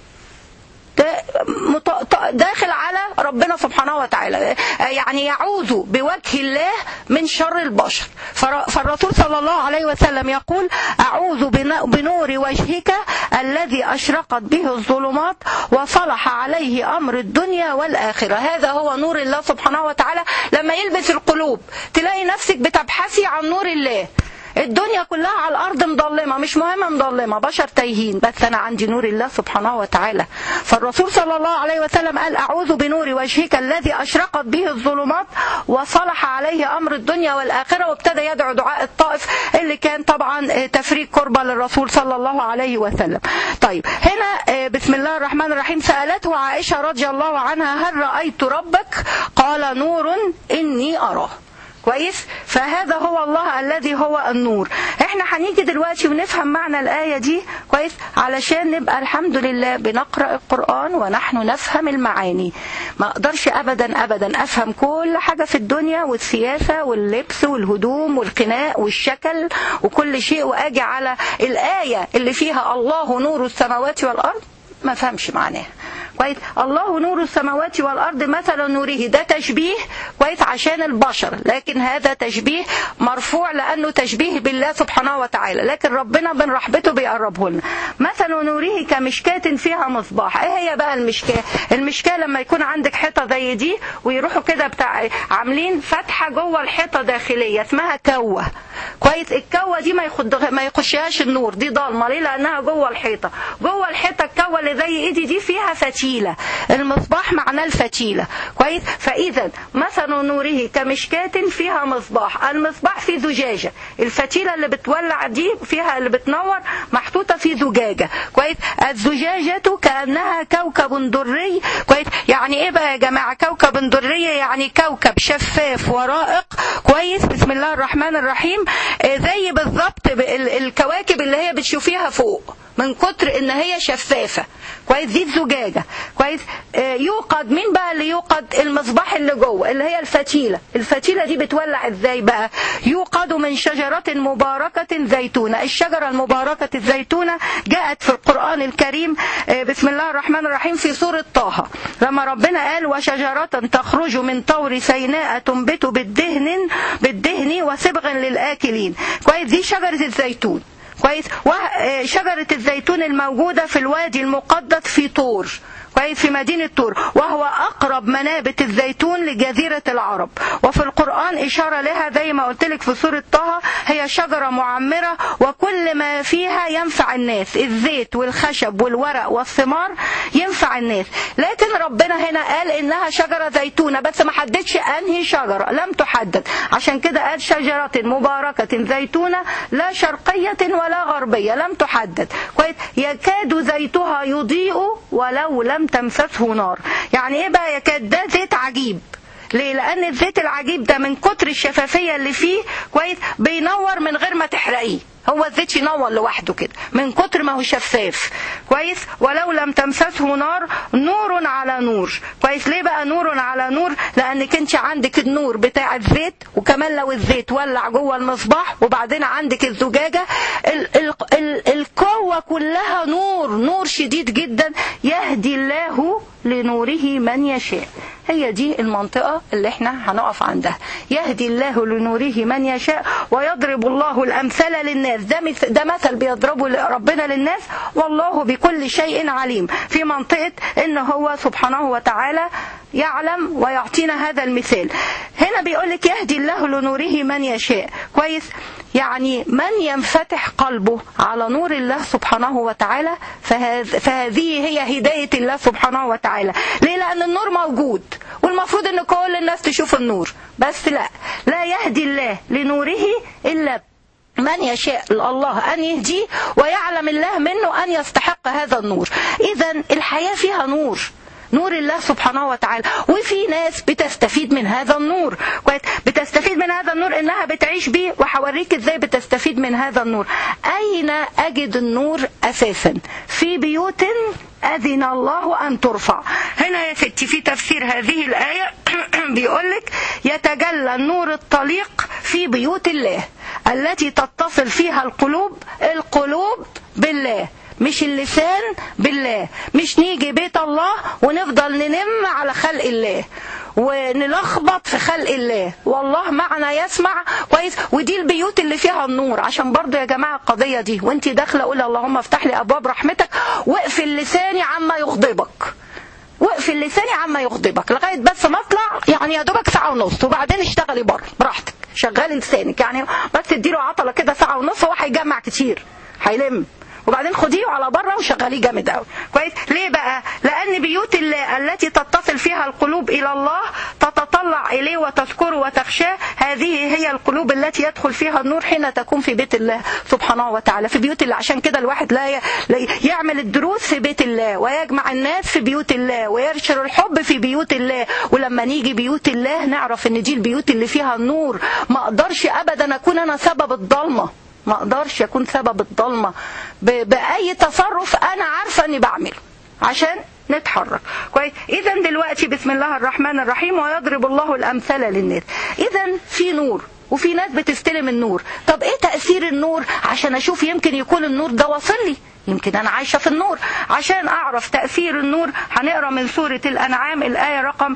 A: داخل على ربنا سبحانه وتعالى يعني يعوذ بوجه الله من شر البشر فالرسول صلى الله عليه وسلم يقول أعوذ بنور وجهك الذي أشرقت به الظلمات وصلح عليه أمر الدنيا والآخرة هذا هو نور الله سبحانه وتعالى لما يلبس القلوب تلاقي نفسك بتبحثي عن نور الله الدنيا كلها على الارض مظلمه مش مهم مظلمه بشر تايهين بس انا عندي نور الله سبحانه وتعالى فالرسول صلى الله عليه وسلم قال اعوذ بنور وجهك الذي اشرقت به الظلمات وصلح عليه امر الدنيا والاخره وابتدى يدعو دعاء الطائف اللي كان طبعا تفريق قربة للرسول صلى الله عليه وسلم طيب هنا بسم الله الرحمن الرحيم سالته عائشه رضي الله عنها هل رايت ربك قال نور اني اراه كويس فهذا هو الله الذي هو النور احنا هنيجي دلوقتي ونفهم معنى الآية دي كويس علشان نبقى الحمد لله بنقرأ القرآن ونحن نفهم المعاني ما اقدرش ابدا ابدا افهم كل حاجة في الدنيا والسياسة واللبس والهدوم والقناء والشكل وكل شيء واجي على الآية اللي فيها الله نور السماوات والأرض ما فهمش معناها كويس الله نور السماوات والارض مثل نوره ده تشبيه كويس عشان البشر لكن هذا تشبيه مرفوع لانه تشبيه بالله سبحانه وتعالى لكن ربنا من رحمته بيقربه لنا مثل نوره كمشكاة فيها مصباح ايه هي بقى المشكاة المشكاة لما يكون عندك حيطة زي دي ويروحوا كده بتاع عاملين فتحة جوه الحيطة داخلية اسمها كوة كويس الكوه دي ما يخد ما يخشهاش النور دي ضلمه ليه لانها جوه الحيطه جوه الحيطه الكوه اللي زي ايدي دي فيها فتيله المصباح معناه الفتيله كويس فاذا مثل نوره كمشكاه فيها مصباح المصباح فيه زجاجه الفتيله اللي بتولع دي فيها اللي بتنور محطوطه في زجاجه كويس الزجاجه كانها كوكب دري كويس يعني ايه بقى يا جماعه كوكب دري يعني كوكب شفاف ورائق كويس بسم الله الرحمن الرحيم آه، زي بالظبط ب- ال- الكواكب اللي هي بتشوفيها فوق من كتر ان هي شفافه كويس دي الزجاجه كويس آه، يوقد مين بقى اللي يوقد المصباح اللي جوه اللي هي الفتيله الفتيله دي بتولع ازاي بقى يوقد من شجره مباركه زيتونه الشجره المباركه الزيتونه جاءت في القران الكريم آه، بسم الله الرحمن الرحيم في سوره طه لما ربنا قال وشجره تخرج من طور سيناء تنبت بالدهن بالدهن وصبغ للاكلين كويس دي شجره الزيتون كويس وشجرة الزيتون الموجودة في الوادي المقدس في طور كويس في مدينة طور وهو أقرب منابت الزيتون لجزيرة العرب وفي القرآن إشارة لها زي ما قلت لك في سورة طه هي شجرة معمرة وكل ما فيها ينفع الناس الزيت والخشب والورق والثمار ينفع الناس لكن ربنا هنا قال إنها شجرة زيتونة بس ما حددش أنهي شجرة لم تحدد عشان كده قال شجرة مباركة زيتونة لا شرقية ولا غربية لم تحدد كويس يكاد زيتها يضيء ولو لم تمسسه نار يعني ايه بقى يكاد ده زيت عجيب ليه؟ لأن الزيت العجيب ده من كتر الشفافية اللي فيه كويس بينور من غير ما تحرقيه هو الزيت ينور لوحده كده من كتر ما هو شفاف كويس ولو لم تمسسه نار نور على نور كويس ليه بقى نور على نور لانك انت عندك النور بتاع الزيت وكمان لو الزيت ولع جوه المصباح وبعدين عندك الزجاجه ال ال ال القوه كلها نور نور شديد جدا يهدي الله لنوره من يشاء هي دي المنطقة اللي احنا هنقف عندها يهدي الله لنوره من يشاء ويضرب الله الأمثال للناس ده مث- ده مثل بيضربه ربنا للناس والله بكل شيء عليم في منطقة ان هو سبحانه وتعالى يعلم ويعطينا هذا المثال هنا بيقول لك يهدي الله لنوره من يشاء كويس يعني من ينفتح قلبه على نور الله سبحانه وتعالى فهذ فهذه هي هداية الله سبحانه وتعالى ليه لأن النور موجود والمفروض ان كل الناس تشوف النور بس لا لا يهدي الله لنوره إلا من يشاء الله أن يهديه ويعلم الله منه أن يستحق هذا النور إذا الحياة فيها نور نور الله سبحانه وتعالى وفي ناس بتستفيد من هذا النور كويس بتستفيد من هذا النور انها بتعيش بيه وهوريك ازاي بتستفيد من هذا النور اين اجد النور اساسا في بيوت أذن الله أن ترفع هنا يا ستي في تفسير هذه الآية بيقولك يتجلى النور الطليق في بيوت الله التي تتصل فيها القلوب القلوب بالله مش اللسان بالله مش نيجي بيت الله ونفضل ننم على خلق الله ونلخبط في خلق الله والله معنا يسمع كويس ودي البيوت اللي فيها النور عشان برضو يا جماعة القضية دي وانت داخلة قول اللهم افتح لي أبواب رحمتك واقفل لساني عما يغضبك واقفل لساني عما يغضبك لغاية بس ما اطلع يعني يا دوبك ساعة ونص وبعدين اشتغلي بره براحتك شغلي لسانك يعني بس تديله عطلة كده ساعة ونص هو هيجمع كتير هيلم وبعدين خديه على بره وشغليه جامد قوي كويس ليه بقى لان بيوت الله التي تتصل فيها القلوب الى الله تتطلع اليه وتذكره وتخشاه هذه هي القلوب التي يدخل فيها النور حين تكون في بيت الله سبحانه وتعالى في بيوت الله عشان كده الواحد لا, ي... لا يعمل الدروس في بيت الله ويجمع الناس في بيوت الله وينشر الحب في بيوت الله ولما نيجي بيوت الله نعرف ان دي البيوت اللي فيها النور ما اقدرش ابدا اكون انا سبب الضلمه ما اقدرش اكون سبب الضلمه ب... باي تصرف انا عارفه اني بعمله عشان نتحرك كويس اذا دلوقتي بسم الله الرحمن الرحيم ويضرب الله الامثال للناس اذا في نور وفي ناس بتستلم النور طب ايه تاثير النور عشان اشوف يمكن يكون النور ده واصل لي يمكن انا عايشه في النور عشان اعرف تاثير النور هنقرا من سوره الانعام الايه رقم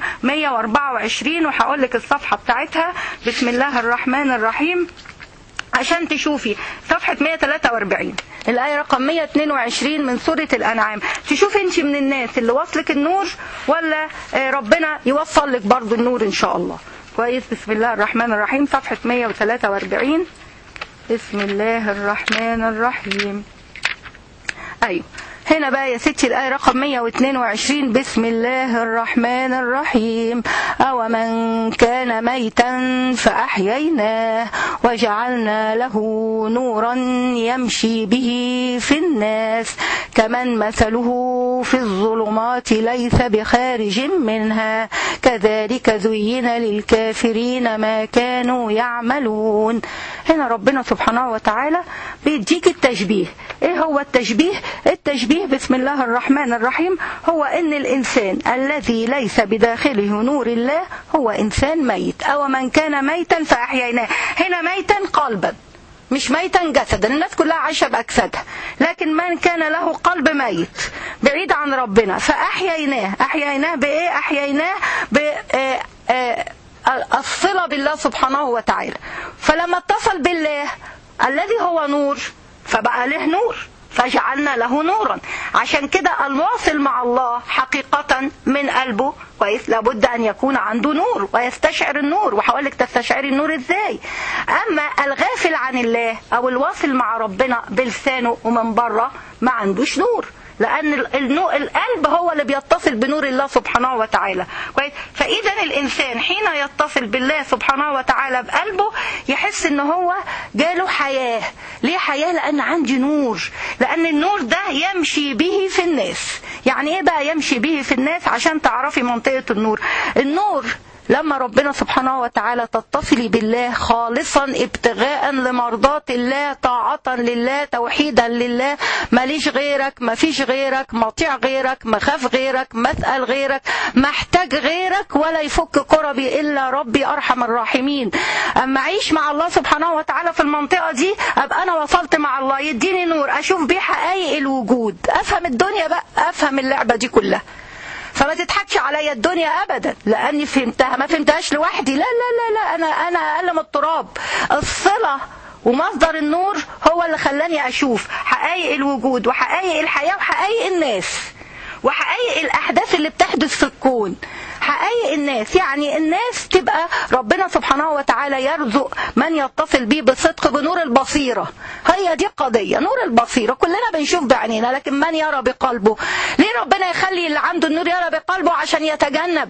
A: 124 وهقول لك الصفحه بتاعتها بسم الله الرحمن الرحيم عشان تشوفي صفحة 143 الآية رقم 122 من سورة الأنعام تشوفي انت من الناس اللي وصلك النور ولا ربنا يوصل لك برضو النور إن شاء الله كويس بسم الله الرحمن الرحيم صفحة 143 بسم الله الرحمن الرحيم أيوه هنا بقى يا ستي الآية رقم 122 بسم الله الرحمن الرحيم أو من كان ميتا فأحييناه وجعلنا له نورا يمشي به في الناس كمن مثله في الظلمات ليس بخارج منها كذلك زين للكافرين ما كانوا يعملون هنا ربنا سبحانه وتعالى بيديك التشبيه ايه هو التشبيه التشبيه بسم الله الرحمن الرحيم هو ان الانسان الذي ليس بداخله نور الله هو انسان ميت او من كان ميتا فاحييناه هنا ميتا قلبا مش ميتا جسدا الناس كلها عايشه باجسادها لكن من كان له قلب ميت بعيد عن ربنا فاحييناه احييناه بايه احييناه ب آه آه الصله بالله سبحانه وتعالى فلما اتصل بالله الذي هو نور فبقى له نور فجعلنا له نورا عشان كده الواصل مع الله حقيقة من قلبه كويس لابد أن يكون عنده نور ويستشعر النور وهقول لك تستشعري النور ازاي أما الغافل عن الله أو الواصل مع ربنا بلسانه ومن بره ما عندوش نور لأن القلب هو اللي بيتصل بنور الله سبحانه وتعالى كويس فإذا الإنسان حين يتصل بالله سبحانه وتعالى بقلبه يحس إن هو جاله حياة ليه حياة لأن عندي نور لأن النور ده يمشي به في الناس يعني إيه بقى يمشي به في الناس عشان تعرفي منطقة النور النور لما ربنا سبحانه وتعالى تتصلي بالله خالصا ابتغاء لمرضات الله طاعة لله توحيدا لله ماليش غيرك مفيش غيرك مطيع غيرك مخاف غيرك مسأل غيرك محتاج غيرك ولا يفك كربي إلا ربي أرحم الراحمين أما أعيش مع الله سبحانه وتعالى في المنطقة دي أبقى أنا وصلت مع الله يديني نور أشوف بيه حقائق الوجود أفهم الدنيا بقى أفهم اللعبة دي كلها فما تضحكش عليا الدنيا ابدا لاني فهمتها ما فهمتهاش لوحدي لا لا لا لا انا انا اقل من التراب الصله ومصدر النور هو اللي خلاني اشوف حقائق الوجود وحقائق الحياه وحقائق الناس وحقائق الاحداث اللي بتحدث في الكون حقائق الناس يعني الناس تبقى ربنا سبحانه وتعالى يرزق من يتصل بيه بصدق بنور البصيرة هي دي قضية نور البصيرة كلنا بنشوف بعينينا لكن من يرى بقلبه ليه ربنا يخلي اللي عنده النور يرى بقلبه عشان يتجنب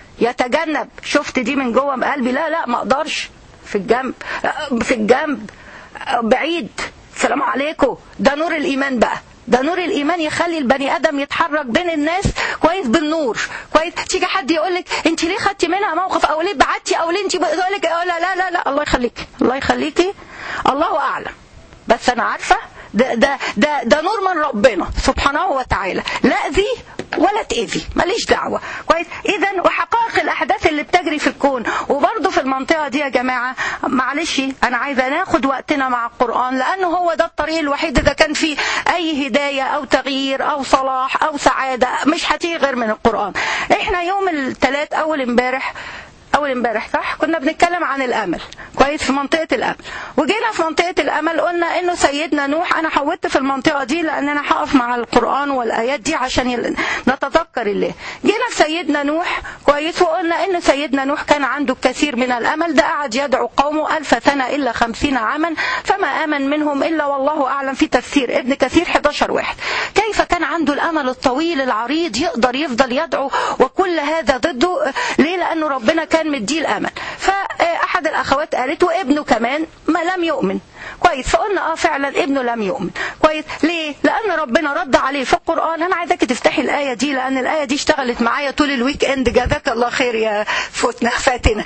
A: يتجنب شفت دي من جوه قلبي لا لا ما اقدرش في الجنب في الجنب بعيد السلام عليكم ده نور الايمان بقى ده نور الايمان يخلي البني ادم يتحرك بين الناس كويس بالنور كويس تيجي حد يقول لك انت ليه خدتي منها موقف او ليه بعتي او ليه انت بتقول لك لا لا لا لا الله يخليكي الله يخليكي الله اعلم بس انا عارفه ده ده ده ده نور من ربنا سبحانه وتعالى لا اذي ولا تاذي ماليش دعوه كويس اذا وحقائق الاحداث اللي بتجري في الكون وبرضه في المنطقه دي يا جماعه معلش انا عايزه ناخد وقتنا مع القران لانه هو ده الطريق الوحيد اذا كان فيه اي هدايه او تغيير او صلاح او سعاده مش هتيجي غير من القران احنا يوم الثلاث اول امبارح اول امبارح صح كنا بنتكلم عن الامل كويس في منطقه الامل وجينا في منطقه الامل قلنا انه سيدنا نوح انا حودت في المنطقه دي لان انا هقف مع القران والايات دي عشان يل... نتذكر الله جينا في سيدنا نوح كويس وقلنا ان سيدنا نوح كان عنده الكثير من الامل ده قعد يدعو قومه ألف سنه الا خمسين عاما فما امن منهم الا والله اعلم في تفسير ابن كثير 11 واحد كيف كان عنده الامل الطويل العريض يقدر يفضل يدعو وكل هذا ضده ليه لانه ربنا كان مديه الامل فاحد الاخوات قالت وابنه كمان ما لم يؤمن كويس فقلنا اه فعلا ابنه لم يؤمن كويس ليه لان ربنا رد عليه في القران انا عايزاك تفتحي الايه دي لان الايه دي اشتغلت معايا طول الويك اند جزاك الله خير يا فتنه فاتنه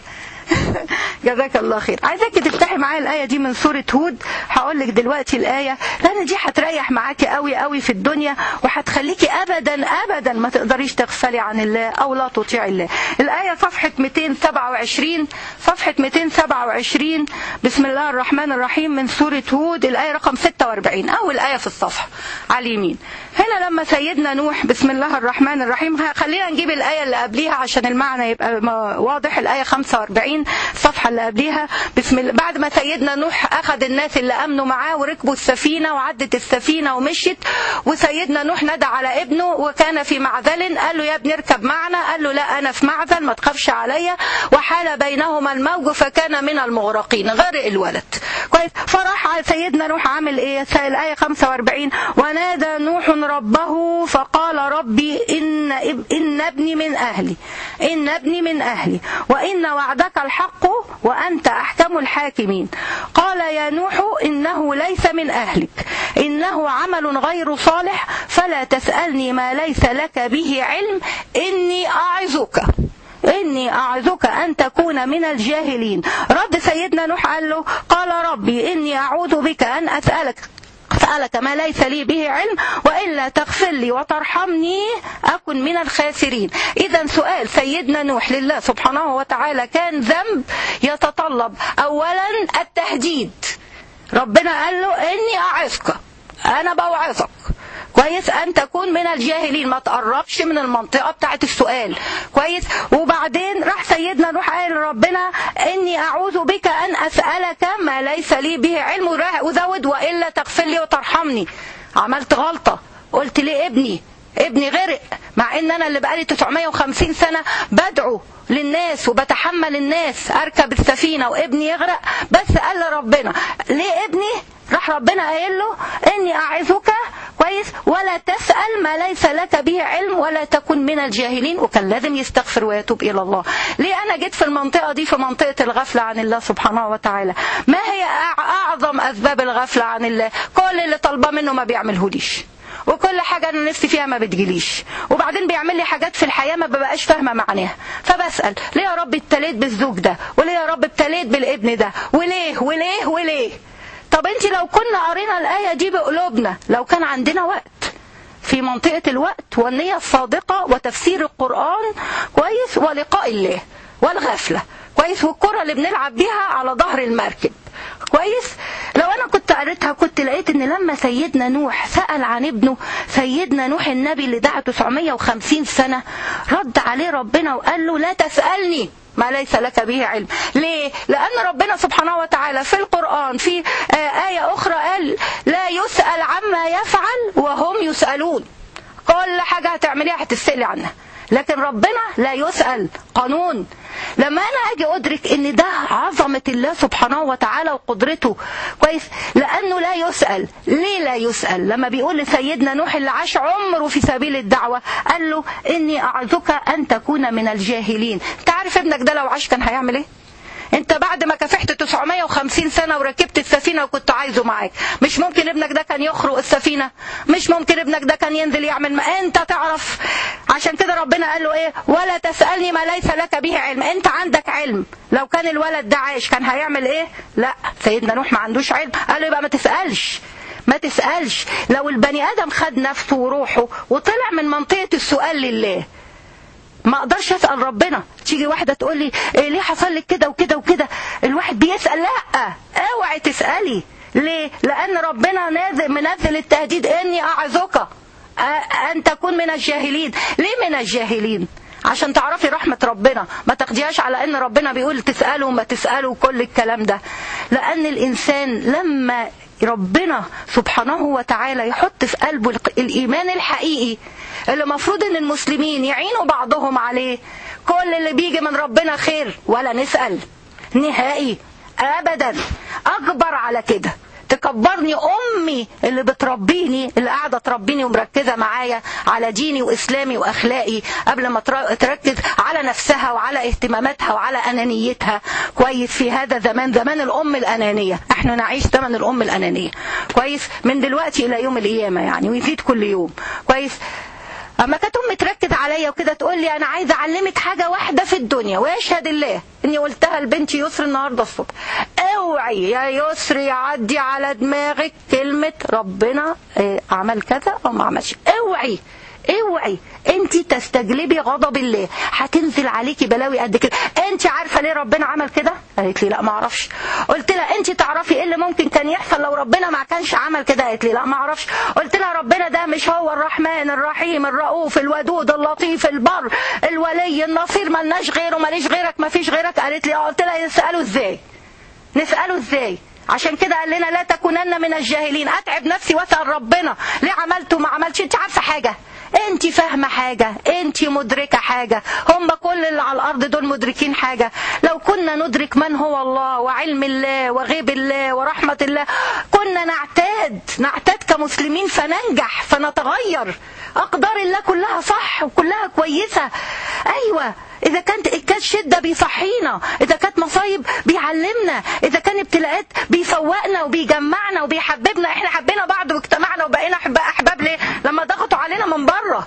A: جزاك الله خير عايزاكي تفتحي معايا الايه دي من سوره هود هقول لك دلوقتي الايه لان دي هتريح معاكي قوي قوي في الدنيا وهتخليكي ابدا ابدا ما تقدريش تغفلي عن الله او لا تطيعي الله الايه صفحه 227 صفحه 227 بسم الله الرحمن الرحيم من سوره هود الايه رقم 46 اول ايه في الصفحه على اليمين هنا لما سيدنا نوح بسم الله الرحمن الرحيم خلينا نجيب الايه اللي قبليها عشان المعنى يبقى واضح الايه 45 الصفحة اللي قبليها بسم الله بعد ما سيدنا نوح أخذ الناس اللي أمنوا معاه وركبوا السفينة وعدت السفينة ومشيت وسيدنا نوح نادى على ابنه وكان في معزل قال له يا ابني اركب معنا قال له لا أنا في معزل ما تخافش عليا وحال بينهما الموج فكان من المغرقين غرق الولد كويس فراح سيدنا نوح عامل ايه الآية 45 ونادى نوح ربه فقال ربي إن, إن ابني من أهلي إن ابني من أهلي وإن وعدك الحق وأنت أحكم الحاكمين قال يا نوح إنه ليس من أهلك إنه عمل غير صالح فلا تسألني ما ليس لك به علم إني أعظك إني أعظك أن تكون من الجاهلين رد سيدنا نوح قال له قال ربي إني أعوذ بك أن أسألك أسألك ما ليس لي به علم وإلا تغفر لي وترحمني أكن من الخاسرين إذا سؤال سيدنا نوح لله سبحانه وتعالى كان ذنب يتطلب أولا التهديد ربنا قال له إني أعظك أنا بوعظك كويس ان تكون من الجاهلين ما تقربش من المنطقه بتاعه السؤال كويس وبعدين راح سيدنا نوح قال ربنا اني اعوذ بك ان اسالك ما ليس لي به علم وزود والا تغفر لي وترحمني عملت غلطه قلت ليه ابني ابني غرق مع ان انا اللي بقالي 950 سنه بدعو للناس وبتحمل الناس اركب السفينه وابني يغرق بس قال ربنا ليه ابني راح ربنا قايل له اني اعظك كويس ولا تسال ما ليس لك به علم ولا تكن من الجاهلين وكان لازم يستغفر ويتوب الى الله ليه انا جيت في المنطقه دي في منطقه الغفله عن الله سبحانه وتعالى ما هي اعظم اسباب الغفله عن الله كل اللي طالباه منه ما بيعملهوليش وكل حاجة أنا نفسي فيها ما بتجيليش وبعدين بيعمل لي حاجات في الحياة ما ببقاش فاهمة معناها فبسأل ليه يا رب ابتليت بالزوج ده وليه يا رب ابتليت بالابن ده وليه وليه وليه طب انت لو كنا قرينا الآية دي بقلوبنا لو كان عندنا وقت في منطقة الوقت والنية الصادقة وتفسير القرآن كويس ولقاء الله والغفلة كويس والكرة اللي بنلعب بيها على ظهر المركب كويس لو انا كنت قريتها كنت لقيت ان لما سيدنا نوح سأل عن ابنه سيدنا نوح النبي اللي دعا 950 سنة رد عليه ربنا وقال له لا تسألني ما ليس لك به علم ليه لأن ربنا سبحانه وتعالى في القرآن في آية أخرى قال لا يسأل عما يفعل وهم يسألون كل حاجة هتعمليها هتسألي عنها لكن ربنا لا يسأل قانون لما انا اجي ادرك ان ده عظمة الله سبحانه وتعالى وقدرته كويس لانه لا يسأل ليه لا يسأل لما بيقول لسيدنا نوح اللي عاش عمره في سبيل الدعوة قال له اني اعظك ان تكون من الجاهلين انت عارف ابنك ده لو عاش كان هيعمل ايه انت بعد ما كافحت 950 سنة وركبت السفينة وكنت عايزه معاك مش ممكن ابنك ده كان يخرق السفينة مش ممكن ابنك ده كان ينزل يعمل ما انت تعرف عشان كده ربنا قال له ايه ولا تسألني ما ليس لك به علم انت عندك علم لو كان الولد ده عايش كان هيعمل ايه لا سيدنا نوح ما عندوش علم قال له يبقى ما تسألش ما تسألش لو البني آدم خد نفسه وروحه وطلع من منطقة السؤال لله ما اقدرش اسال ربنا تيجي واحده تقول لي إيه ليه حصل لك كده وكده وكده الواحد بيسال لا اوعي تسالي ليه لان ربنا نازل منزل التهديد اني اعظك ان تكون من الجاهلين ليه من الجاهلين عشان تعرفي رحمة ربنا ما تاخديهاش على ان ربنا بيقول تسألوا ما تسألوا كل الكلام ده لان الانسان لما ربنا سبحانه وتعالى يحط في قلبه الايمان الحقيقي اللي المفروض ان المسلمين يعينوا بعضهم عليه كل اللي بيجي من ربنا خير ولا نسأل نهائي ابدا اكبر على كده تكبرني امي اللي بتربيني اللي قاعده تربيني ومركزه معايا على ديني واسلامي واخلاقي قبل ما تركز على نفسها وعلى اهتماماتها وعلى انانيتها كويس في هذا زمان زمان الام الانانيه احنا نعيش زمن الام الانانيه كويس من دلوقتي الى يوم القيامه يعني ويزيد كل يوم كويس اما كانت امي تركز عليا وكده تقول لي انا عايزه اعلمك حاجه واحده في الدنيا ويشهد الله اني قلتها لبنتي يسر النهارده الصبح اوعي يا يسر يعدي على دماغك كلمه ربنا إيه عمل كذا او ما عملش اوعي اوعي انت تستجلبي غضب الله هتنزل عليكي بلاوي قد كده انت عارفه ليه ربنا عمل كده قالت لي لا ما اعرفش قلت لها انت تعرفي ايه اللي ممكن كان يحصل لو ربنا ما كانش عمل كده قالت لي لا ما اعرفش قلت لها ربنا ده مش هو الرحمن الرحيم الرؤوف الودود اللطيف البر الولي النصير ملناش غيره ماليش غيرك ما فيش غيرك قالت لي اه قلت لها نساله ازاي نساله ازاي عشان كده قال لنا لا تكونن من الجاهلين اتعب نفسي واسال ربنا ليه عملت وما عملتش انت عارفه حاجه انت فاهمه حاجه انت مدركه حاجه هم كل اللي على الارض دول مدركين حاجه لو كنا ندرك من هو الله وعلم الله وغيب الله ورحمه الله كنا نعتاد نعتاد كمسلمين فننجح فنتغير اقدار الله كلها صح وكلها كويسه ايوه إذا كانت كانت شدة بيصحينا إذا كانت مصايب بيعلمنا إذا كان ابتلاءات بيفوقنا وبيجمعنا وبيحببنا إحنا حبينا بعض واجتمعنا وبقينا أحباب ليه لما ضغطوا علينا من بره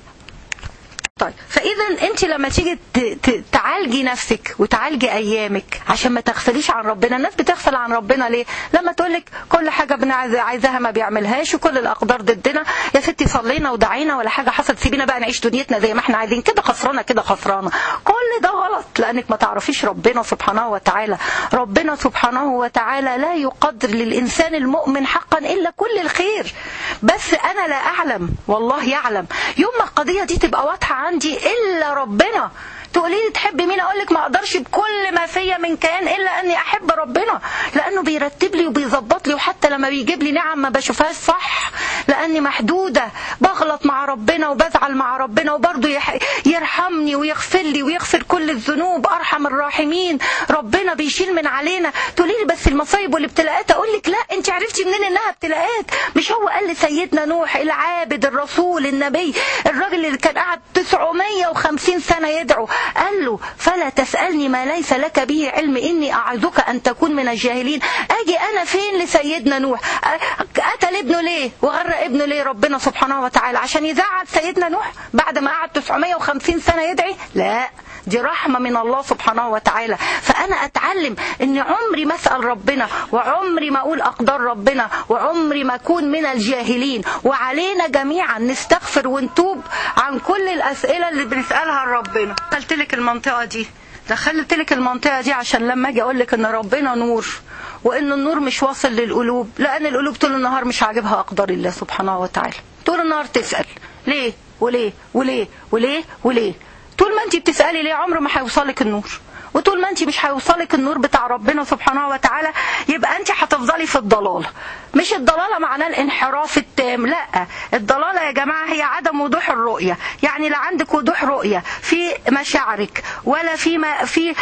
A: طيب فاذا انت لما تيجي تعالجي نفسك وتعالجي ايامك عشان ما تغفليش عن ربنا الناس بتغفل عن ربنا ليه لما تقول لك كل حاجه عايزاها ما بيعملهاش وكل الاقدار ضدنا يا ستي صلينا ودعينا ولا حاجه حصلت سيبينا بقى نعيش دنيتنا زي ما احنا عايزين كده خسرانه كده خسرانه كل ده غلط لانك ما تعرفيش ربنا سبحانه وتعالى ربنا سبحانه وتعالى لا يقدر للانسان المؤمن حقا الا كل الخير بس انا لا اعلم والله يعلم يوم ما القضيه دي تبقى واضحه عندي الا ربنا تقولي لي تحبي مين اقول لك ما اقدرش بكل ما فيا من كيان الا اني احب ربنا لانه بيرتب لي وبيظبط لي وحتى لما بيجيب لي نعم ما بشوفهاش صح لاني محدوده بغلط مع ربنا وبزعل مع ربنا وبرضه يرحمني ويغفر لي ويغفر كل الذنوب ارحم الراحمين ربنا بيشيل من علينا تقولي لي بس المصايب والابتلاءات اقول لك لا انت عرفتي منين انها ابتلاءات مش هو قال لسيدنا نوح العابد الرسول النبي الراجل اللي كان قعد 950 سنه يدعو قال له فلا تسألني ما ليس لك به علم إني أعظك أن تكون من الجاهلين أجي أنا فين لسيدنا نوح قتل ابنه ليه وغرق ابنه ليه ربنا سبحانه وتعالى عشان يزعل سيدنا نوح بعد ما قعد 950 سنة يدعي لا دي رحمة من الله سبحانه وتعالى فأنا أتعلم أن عمري ما أسأل ربنا وعمري ما أقول أقدار ربنا وعمري ما أكون من الجاهلين وعلينا جميعا نستغفر ونتوب عن كل الأسئلة اللي بنسألها لربنا قلت لك المنطقة دي دخلت لك المنطقة دي عشان لما أجي أقول لك أن ربنا نور وأن النور مش واصل للقلوب لأن القلوب طول النهار مش عاجبها أقدار الله سبحانه وتعالى طول النهار تسأل ليه وليه وليه وليه وليه طول ما انت بتسألي ليه عمر ما هيوصلك النور وطول ما انت مش هيوصلك النور بتاع ربنا سبحانه وتعالى يبقى انت هتفضلي في الضلال مش الضلاله معناه الانحراف التام لا الضلاله يا جماعه هي عدم وضوح الرؤيه يعني لا عندك وضوح رؤيه في مشاعرك ولا في ما في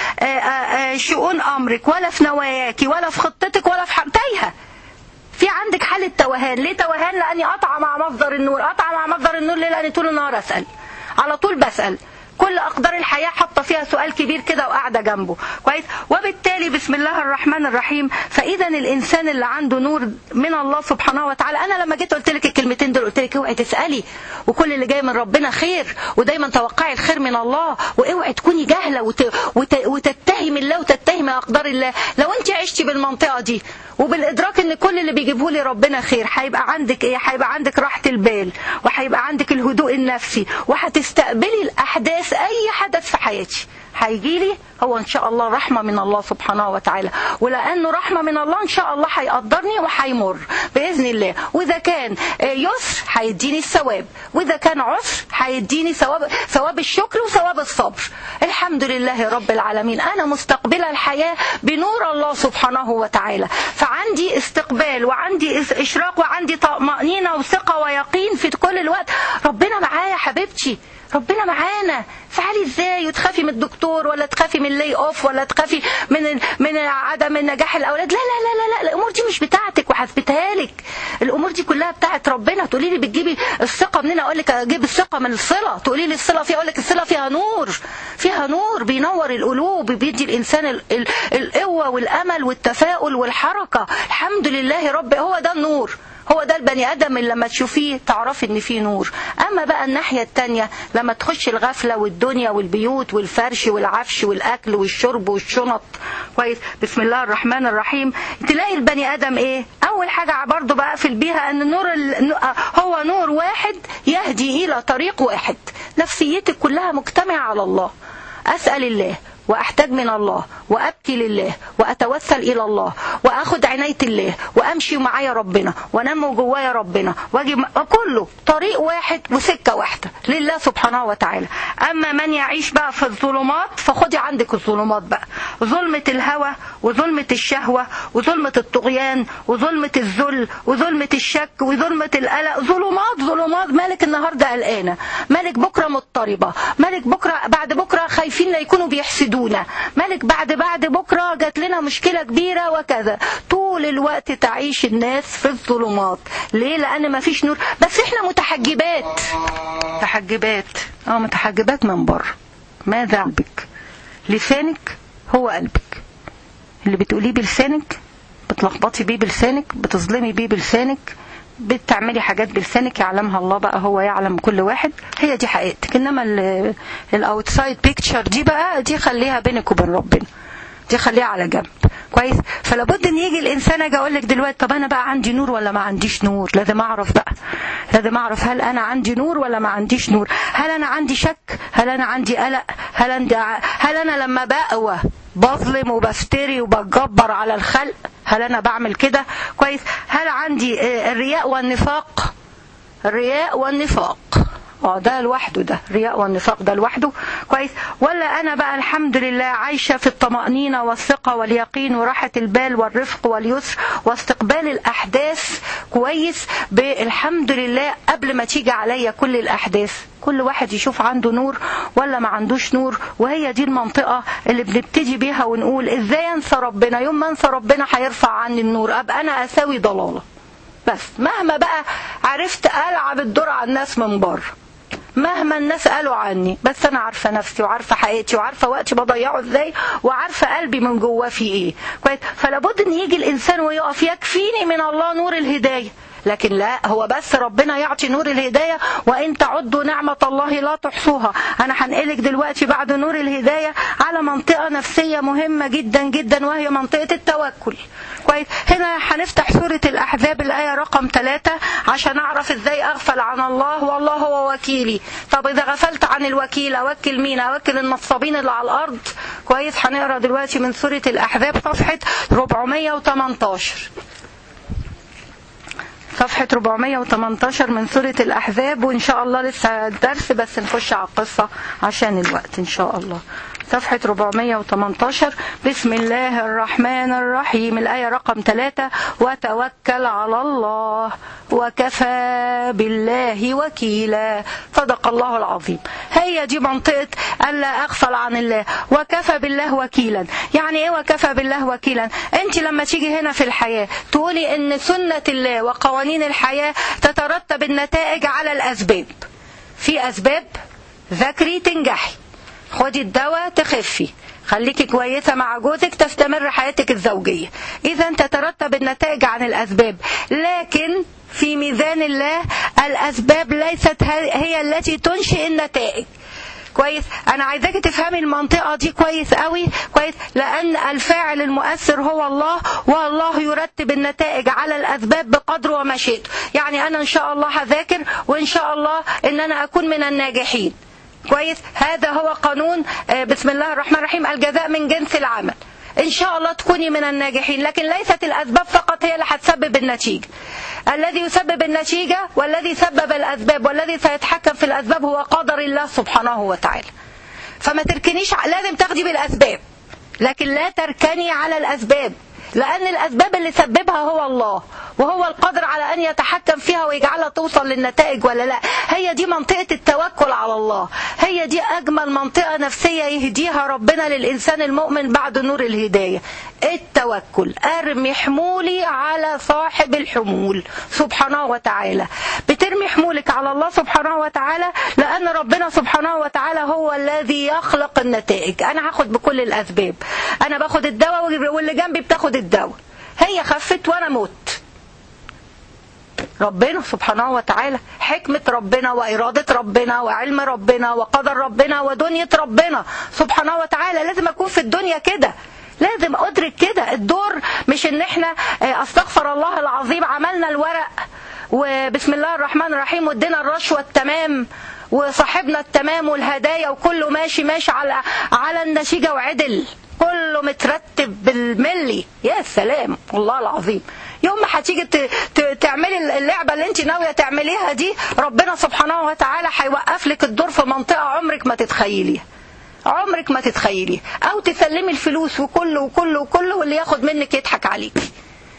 A: شؤون امرك ولا في نواياك ولا في خطتك ولا في تايهه في عندك حالة توهان ليه توهان لأني قطعة مع مصدر النور قطعة مع مصدر النور ليه لأني طول النهار أسأل على طول بسأل كل أقدار الحياة حاطة فيها سؤال كبير كده وقاعدة جنبه كويس وبالتالي بسم الله الرحمن الرحيم فإذا الإنسان اللي عنده نور من الله سبحانه وتعالى أنا لما جيت قلت لك الكلمتين دول قلت لك اوعي تسألي وكل اللي جاي من ربنا خير ودايما توقعي الخير من الله واوعي تكوني جاهلة وت... وت... وتتهمي الله وتتهمي أقدار الله لو أنت عشتي بالمنطقة دي وبالإدراك إن كل اللي بيجيبه لي ربنا خير هيبقى عندك إيه هيبقى عندك راحة البال وهيبقى عندك الهدوء النفسي وهتستقبلي الأحداث اي حدث في حياتي هيجي لي هو ان شاء الله رحمه من الله سبحانه وتعالى ولانه رحمه من الله ان شاء الله هيقدرني وهيمر باذن الله واذا كان يسر هيديني الثواب واذا كان عسر هيديني ثواب ثواب الشكر وثواب الصبر الحمد لله رب العالمين انا مستقبله الحياه بنور الله سبحانه وتعالى فعندي استقبال وعندي اشراق وعندي طمانينه وثقه ويقين في كل الوقت ربنا معايا حبيبتي ربنا معانا فعلي ازاي وتخافي من الدكتور ولا تخافي من اللي اوف ولا تخافي من من عدم النجاح الاولاد لا لا لا لا, لا. الامور دي مش بتاعتك وهثبتها لك الامور دي كلها بتاعت ربنا تقولي لي بتجيبي الثقه منين اقول لك اجيب الثقه من الصله تقولي لي الصله فيها اقول لك الصله فيها نور فيها نور بينور القلوب بيدي الانسان ال ال القوه والامل والتفاؤل والحركه الحمد لله رب هو ده النور هو ده البني ادم اللي لما تشوفيه تعرفي ان فيه نور اما بقى الناحيه الثانيه لما تخش الغفله والدنيا والبيوت والفرش والعفش والاكل والشرب والشنط كويس بسم الله الرحمن الرحيم تلاقي البني ادم ايه اول حاجه برضه بقفل بيها ان نور ال... هو نور واحد يهدي الى طريق واحد نفسيتك كلها مجتمعه على الله اسال الله واحتاج من الله وابكي لله واتوسل الى الله واخد عنايه الله وامشي معايا ربنا وانمو جوايا ربنا واجي كله طريق واحد وسكه واحده لله سبحانه وتعالى اما من يعيش بقى في الظلمات فخدي عندك الظلمات بقى ظلمه الهوى وظلمه الشهوه وظلمه الطغيان وظلمه الذل وظلمه الشك وظلمه القلق ظلمات ظلمات مالك النهارده قلقانه مالك بكره مضطربه مالك بكره بعد بكره خايفين لا يكونوا بيحسدوا يهدونا مالك بعد بعد بكرة جات لنا مشكلة كبيرة وكذا طول الوقت تعيش الناس في الظلمات ليه لأن ما فيش نور بس احنا متحجبات متحجبات اه متحجبات من بره ماذا قلبك لسانك هو قلبك اللي بتقوليه بلسانك بتلخبطي بيه بلسانك بتظلمي بيه بلسانك بتعملي حاجات بلسانك يعلمها الله بقى هو يعلم كل واحد هي دي حقيقتك انما الاوتسايد بيكتشر دي بقى دي خليها بينك وبين ربنا دي خليها على جنب كويس فلابد ان يجي الانسان اجي اقول لك دلوقتي طب انا بقى عندي نور ولا ما عنديش نور لازم اعرف بقى لازم اعرف هل انا عندي نور ولا ما عنديش نور هل انا عندي شك هل انا عندي قلق هل عندي هل انا لما بقوى بظلم وبفتري وبتجبر على الخلق هل انا بعمل كده كويس هل عندي الرياء والنفاق الرياء والنفاق اه ده لوحده ده الرياء والنفاق ده لوحده كويس ولا انا بقى الحمد لله عايشه في الطمانينه والثقه واليقين وراحه البال والرفق واليسر واستقبال الاحداث كويس بالحمد لله قبل ما تيجي عليا كل الاحداث كل واحد يشوف عنده نور ولا ما عندوش نور وهي دي المنطقة اللي بنبتدي بيها ونقول ازاي انسى ربنا يوم ما انسى ربنا هيرفع عني النور ابقى انا اساوي ضلالة بس مهما بقى عرفت العب الدور على الناس من بره مهما الناس قالوا عني بس انا عارفه نفسي وعارفه حقيقتي وعارفه وقتي بضيعه ازاي وعارفه قلبي من جواه فيه ايه كويس فلابد ان يجي الانسان ويقف يكفيني من الله نور الهدايه لكن لا هو بس ربنا يعطي نور الهداية وإن تعدوا نعمة الله لا تحصوها أنا هنقلك دلوقتي بعد نور الهداية على منطقة نفسية مهمة جدا جدا وهي منطقة التوكل كويس هنا هنفتح سورة الأحزاب الآية رقم ثلاثة عشان أعرف إزاي أغفل عن الله والله هو وكيلي طب إذا غفلت عن الوكيل أوكل مين أوكل النصابين اللي على الأرض كويس هنقرأ دلوقتي من سورة الأحزاب صفحة 418 صفحة 418 من سورة الأحزاب وإن شاء الله لسه الدرس بس نخش على القصة عشان الوقت إن شاء الله صفحة 418 بسم الله الرحمن الرحيم الآية رقم 3 وتوكل على الله وكفى بالله وكيلا صدق الله العظيم هي دي منطقة ألا أغفل عن الله وكفى بالله وكيلا يعني إيه وكفى بالله وكيلا أنت لما تيجي هنا في الحياة تقولي إن سنة الله وقوانين الحياة تترتب النتائج على الأسباب في أسباب ذاكري تنجحي خدي الدواء تخفي خليكي كويسة مع جوزك تستمر حياتك الزوجية إذا تترتب النتائج عن الأسباب لكن في ميزان الله الأسباب ليست هي التي تنشئ النتائج كويس انا عايزاكي تفهمي المنطقه دي كويس قوي كويس لان الفاعل المؤثر هو الله والله يرتب النتائج على الاسباب بقدر وما شئت يعني انا ان شاء الله هذاكر وان شاء الله ان انا اكون من الناجحين كويس هذا هو قانون بسم الله الرحمن الرحيم الجزاء من جنس العمل ان شاء الله تكوني من الناجحين لكن ليست الاسباب فقط هي اللي هتسبب النتيجه الذي يسبب النتيجه والذي سبب الاسباب والذي سيتحكم في الاسباب هو قدر الله سبحانه وتعالى فما تركنيش لازم تاخدي بالاسباب لكن لا تركني على الاسباب لأن الأسباب اللي سببها هو الله وهو القادر على أن يتحكم فيها ويجعلها توصل للنتائج ولا لا هي دي منطقة التوكل على الله هي دي أجمل منطقة نفسية يهديها ربنا للإنسان المؤمن بعد نور الهداية التوكل أرمي حمولي على صاحب الحمول سبحانه وتعالى بترمي حمولك على الله سبحانه وتعالى لأن ربنا سبحانه وتعالى هو الذي يخلق النتائج أنا هاخد بكل الأسباب أنا باخد الدواء واللي جنبي بتاخد الدواء هي خفت وانا مت ربنا سبحانه وتعالى حكمة ربنا وإرادة ربنا وعلم ربنا وقدر ربنا ودنيا ربنا سبحانه وتعالى لازم أكون في الدنيا كده لازم ادرك كده الدور مش ان احنا آه، استغفر الله العظيم عملنا الورق وبسم الله الرحمن الرحيم وادينا الرشوه التمام وصاحبنا التمام والهدايا وكله ماشي ماشي على على النسيجه وعدل كله مترتب بالملي يا سلام والله العظيم يوم ما هتيجي ت- ت- تعملي اللعبه اللي انت ناويه تعمليها دي ربنا سبحانه وتعالى هيوقف لك الدور في منطقه عمرك ما تتخيليها عمرك ما تتخيليها او تسلمي الفلوس وكله وكله وكله واللي ياخد منك يضحك عليكي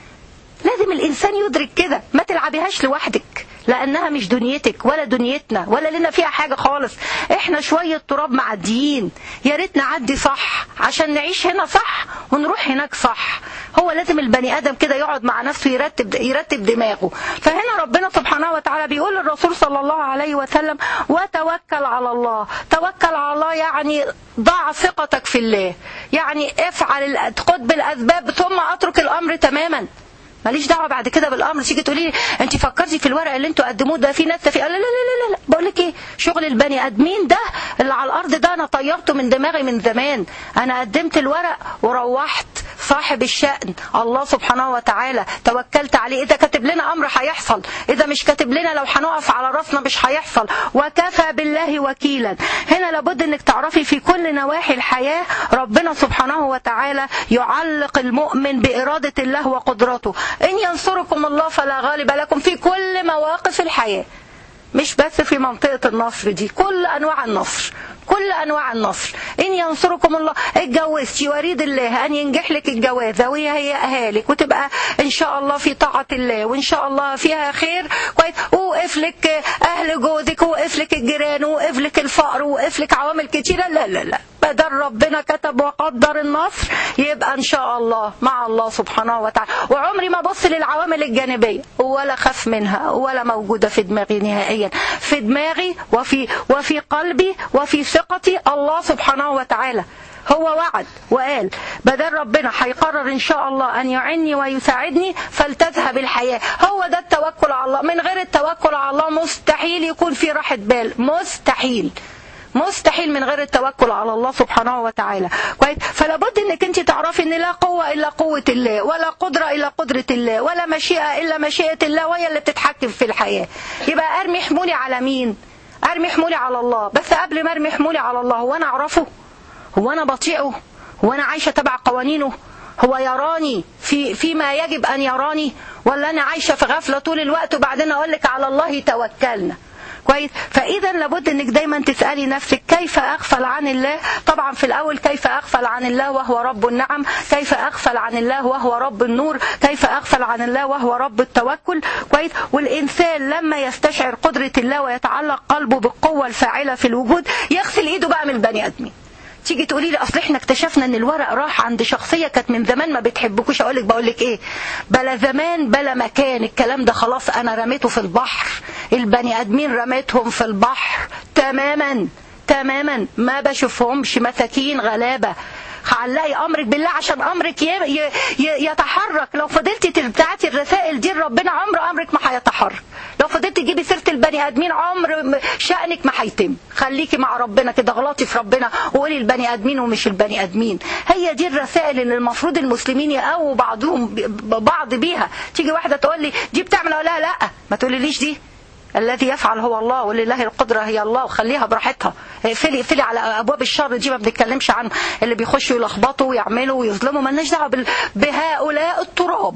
A: لازم الانسان يدرك كده ما تلعبيهاش لوحدك لانها مش دنيتك ولا دنيتنا ولا لنا فيها حاجه خالص احنا شويه تراب معديين يا ريت نعدي صح عشان نعيش هنا صح ونروح هناك صح هو لازم البني ادم كده يقعد مع نفسه يرتب يرتب دماغه فهنا ربنا سبحانه وتعالى بيقول للرسول صلى الله عليه وسلم وتوكل على الله توكل على الله يعني ضع ثقتك في الله يعني افعل ال- خد بالاسباب ثم اترك الامر تماما ماليش دعوه بعد كده بالامر تيجي تقولي لي انت فكرتي في الورق اللي انتوا قدموه ده في ناس في لا لا لا لا لا بقول لك ايه شغل البني ادمين ده اللي على الارض ده انا طيرته من دماغي من زمان انا قدمت الورق وروحت صاحب الشأن الله سبحانه وتعالى توكلت عليه اذا كاتب لنا امر هيحصل اذا مش كاتب لنا لو هنقف على راسنا مش هيحصل وكفى بالله وكيلا هنا لابد انك تعرفي في كل نواحي الحياه ربنا سبحانه وتعالى يعلق المؤمن باراده الله وقدرته ان ينصركم الله فلا غالب لكم في كل مواقف الحياه مش بس في منطقة النصر دي كل أنواع النصر كل أنواع النصر إن ينصركم الله اتجوزتي وريد الله أن ينجح لك الجوازة ويهيئها لك وتبقى إن شاء الله في طاعة الله وإن شاء الله فيها خير كويس وقف لك أهل جوزك وقف لك الجيران وقف لك الفقر وقف لك عوامل كتيرة لا لا لا بدل ربنا كتب وقدر النصر يبقى ان شاء الله مع الله سبحانه وتعالى وعمري ما بص للعوامل الجانبيه ولا خاف منها ولا موجوده في دماغي نهائيا في دماغي وفي وفي قلبي وفي ثقتي الله سبحانه وتعالى هو وعد وقال بدل ربنا هيقرر ان شاء الله ان يعني ويساعدني فلتذهب الحياه هو ده التوكل على الله من غير التوكل على الله مستحيل يكون في راحه بال مستحيل مستحيل من غير التوكل على الله سبحانه وتعالى كويس فلابد انك انت تعرفي ان لا قوه الا قوه الله ولا قدره الا قدره الله ولا مشيئه الا مشيئه الله وهي اللي بتتحكم في الحياه يبقى ارمي حمولي على مين ارمي حمولي على الله بس قبل ما ارمي حمولي على الله هو انا اعرفه هو انا بطيعه هو انا عايشه تبع قوانينه هو يراني في فيما يجب ان يراني ولا انا عايشه في غفله طول الوقت وبعدين اقول لك على الله توكلنا كويس فاذا لابد انك دايما تسالي نفسك كيف اغفل عن الله طبعا في الاول كيف اغفل عن الله وهو رب النعم كيف اغفل عن الله وهو رب النور كيف اغفل عن الله وهو رب التوكل كويس والانسان لما يستشعر قدره الله ويتعلق قلبه بالقوه الفاعله في الوجود يغسل ايده بقى من البني ادمين تيجي تقولي لي اصل احنا اكتشفنا ان الورق راح عند شخصيه كانت من زمان ما بتحبكوش اقول لك بقول لك ايه بلا زمان بلا مكان الكلام ده خلاص انا رميته في البحر البني ادمين رميتهم في البحر تماما تماما ما بشوفهمش مساكين غلابه هنلاقي امرك بالله عشان امرك ي- ي- ي- يتحرك لو فضلتي تبعتي الرسائل دي لربنا عمر امرك ما هيتحرك لو فضلتي تجيبي سيره البني ادمين عمر م- شانك ما هيتم خليكي مع ربنا كده غلطي في ربنا وقولي البني ادمين ومش البني ادمين هي دي الرسائل اللي المفروض المسلمين يقووا بعضهم ب- بعض بيها تيجي واحده تقول لي دي بتعمل اقول لها لا ما تقوليليش دي الذي يفعل هو الله ولله القدرة هي الله وخليها براحتها اقفلي اقفلي على ابواب الشر دي ما بنتكلمش عنه اللي بيخشوا يلخبطوا ويعملوا ويظلموا مالناش دعوه بال- بهؤلاء التراب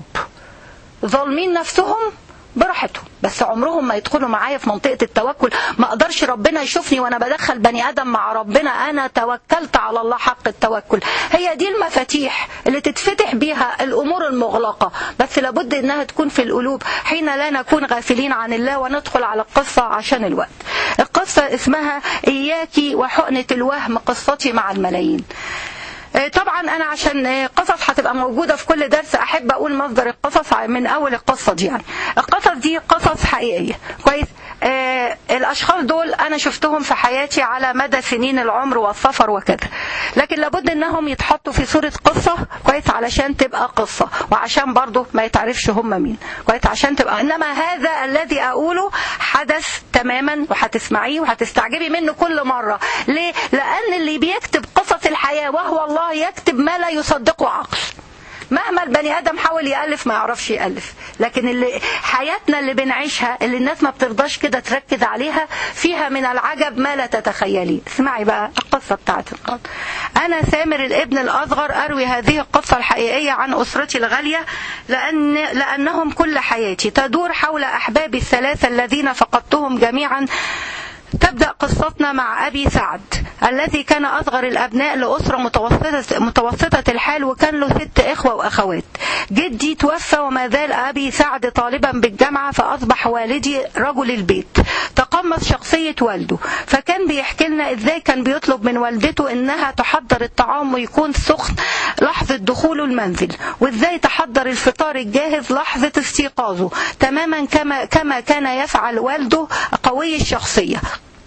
A: ظالمين نفسهم براحتهم بس عمرهم ما يدخلوا معايا في منطقة التوكل ما اقدرش ربنا يشوفني وانا بدخل بني ادم مع ربنا انا توكلت على الله حق التوكل هي دي المفاتيح اللي تتفتح بيها الامور المغلقة بس لابد انها تكون في القلوب حين لا نكون غافلين عن الله وندخل على القصة عشان الوقت القصة اسمها اياكي وحقنة الوهم قصتي مع الملايين آه، طبعا انا عشان آه، قصص هتبقى موجوده في كل درس احب اقول مصدر القصص من اول القصه دي يعني القصص دي قصص حقيقيه كويس آه الاشخاص دول انا شفتهم في حياتي على مدى سنين العمر والسفر وكذا لكن لابد انهم يتحطوا في صوره قصه كويس علشان تبقى قصه وعشان برضه ما يتعرفش هم مين كويس عشان تبقى انما هذا الذي اقوله حدث تماما وهتسمعيه وهتستعجبي منه كل مره ليه لان اللي بيكتب قصص قصة الحياة وهو الله يكتب ما لا يصدقه عقل مهما البني ادم حاول يالف ما يعرفش يالف لكن اللي حياتنا اللي بنعيشها اللي الناس ما بترضاش كده تركز عليها فيها من العجب ما لا تتخيليه اسمعي بقى القصه بتاعت القصة. انا سامر الابن الاصغر اروي هذه القصه الحقيقيه عن اسرتي الغاليه لان لانهم كل حياتي تدور حول احبابي الثلاثه الذين فقدتهم جميعا تبدأ قصتنا مع أبي سعد الذي كان أصغر الأبناء لأسرة متوسطة, متوسطة الحال وكان له ست إخوة وأخوات جدي توفى وما زال أبي سعد طالبا بالجامعة فأصبح والدي رجل البيت تقمص شخصية والده فكان بيحكي لنا إزاي كان بيطلب من والدته إنها تحضر الطعام ويكون سخن لحظة دخوله المنزل وإزاي تحضر الفطار الجاهز لحظة استيقاظه تماما كما كما كان يفعل والده قوي الشخصية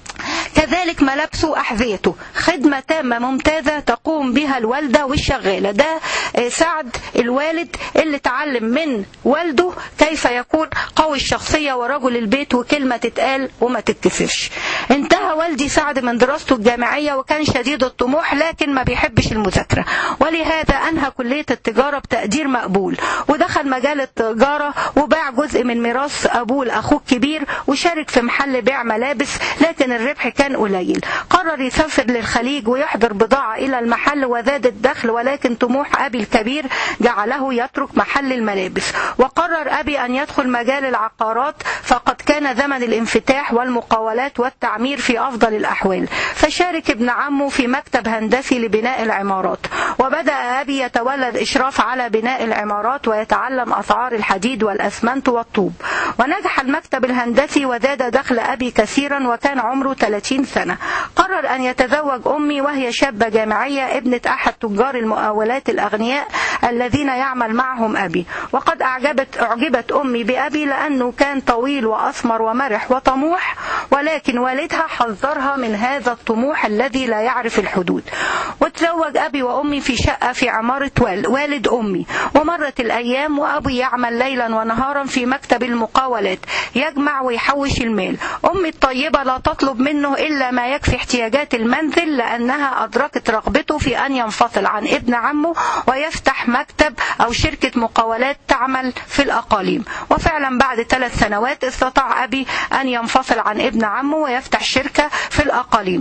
A: كذلك ملابسه أحذيته خدمة تامة ممتازة تقوم بها الوالدة والشغالة ده سعد الوالد اللي تعلم من والده كيف يكون قوي الشخصية ورجل البيت وكلمة تتقال وما تتكسرش انتهى والدي سعد من دراسته الجامعية وكان شديد الطموح لكن ما بيحبش المذاكرة ولهذا أنهى كلية التجارة بتقدير مقبول ودخل مجال التجارة وباع جزء من ميراث أبوه لأخوه الكبير وشارك في محل بيع ملابس لكن الربح كان قليل قرر يسافر للخليج ويحضر بضاعة إلى المحل وزاد الدخل ولكن طموح أبي الكبير جعله يترك محل الملابس وقرر أبي أن يدخل مجال العقارات فقد كان زمن الانفتاح والمقاولات والتعمير في أفضل الأحوال فشارك ابن عمه في مكتب هندسي لبناء العمارات وبدأ أبي يتولى الإشراف على بناء العمارات ويتعلم أسعار الحديد والأسمنت والطوب ونجح المكتب الهندسي وزاد دخل أبي كثيرا وكان عمره 30 سنة قرر أن يتزوج أمي وهي شابة جامعية ابنة أحد تجار المقاولات الأغنياء الذين يعمل معهم أبي وقد أعجبت, أعجبت أمي بأبي لأنه كان طويل وأسمر ومرح وطموح ولكن والدها حذرها من هذا الطموح الذي لا يعرف الحدود وتزوج أبي وأمي في شقة في عمارة والد أمي ومرت الأيام وأبي يعمل ليلا ونهارا في مكتب المقاولات يجمع ويحوش المال أمي الطيبة لا تطلب منه إلا ما يكفي احتياجات المنزل لأنها أدركت رغبته في أن ينفصل عن ابن عمه ويفتح مكتب أو شركة مقاولات تعمل في الأقاليم وفعلا بعد ثلاث سنوات استطاع أبي أن ينفصل عن ابن عمه ويفتح شركة في الأقاليم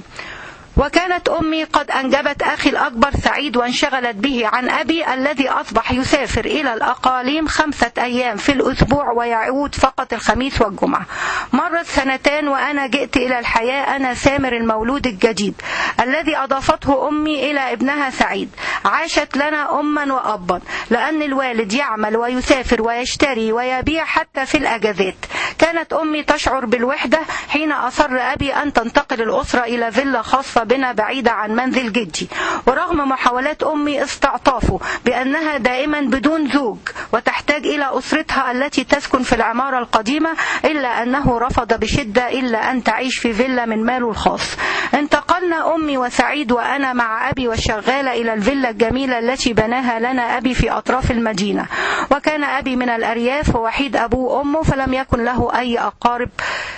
A: وكانت أمي قد أنجبت أخي الأكبر سعيد وانشغلت به عن أبي الذي أصبح يسافر إلى الأقاليم خمسة أيام في الأسبوع ويعود فقط الخميس والجمعة مرت سنتان وأنا جئت إلى الحياة أنا سامر المولود الجديد الذي أضافته أمي إلى ابنها سعيد عاشت لنا أما وأبا لأن الوالد يعمل ويسافر ويشتري ويبيع حتى في الأجازات كانت أمي تشعر بالوحدة حين أصر أبي أن تنتقل الأسرة إلى فيلا خاصة بنا بعيدة عن منزل جدي ورغم محاولات أمي استعطافه بأنها دائما بدون زوج وتحتاج إلى أسرتها التي تسكن في العمارة القديمة إلا أنه رفض بشدة إلا أن تعيش في فيلا من ماله الخاص انتقلنا أمي وسعيد وأنا مع أبي والشغالة إلى الفيلا الجميلة التي بناها لنا أبي في أطراف المدينة وكان أبي من الأرياف ووحيد أبوه وأمه فلم يكن له أي أقارب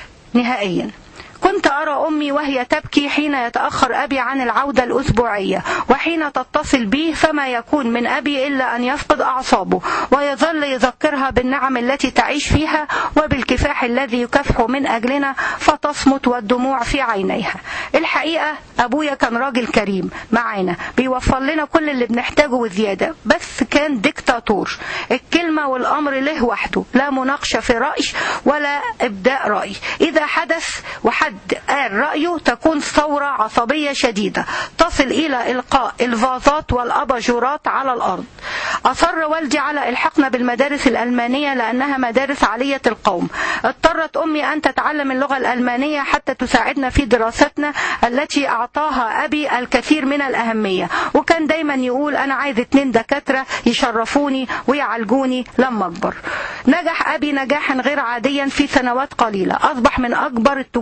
A: نهائيا كنت أرى أمي وهي تبكي حين يتأخر أبي عن العودة الأسبوعية وحين تتصل به فما يكون من أبي إلا أن يفقد أعصابه ويظل يذكرها بالنعم التي تعيش فيها وبالكفاح الذي يكافح من أجلنا فتصمت والدموع في عينيها الحقيقة أبويا كان راجل كريم معانا بيوفر لنا كل اللي بنحتاجه وزيادة بس كان ديكتاتور الكلمة والأمر له وحده لا مناقشة في رأي ولا إبداء رأي إذا حدث وحد قال رأيه تكون ثورة عصبية شديدة تصل إلى إلقاء الفازات والأباجورات على الأرض أصر والدي على إلحاقنا بالمدارس الألمانية لأنها مدارس عالية القوم اضطرت أمي أن تتعلم اللغة الألمانية حتى تساعدنا في دراستنا التي أعطاها أبي الكثير من الأهمية وكان دايما يقول أنا عايز اتنين دكاترة يشرفوني ويعالجوني لما أكبر نجح أبي نجاحا غير عاديا في سنوات قليلة أصبح من أكبر التجار في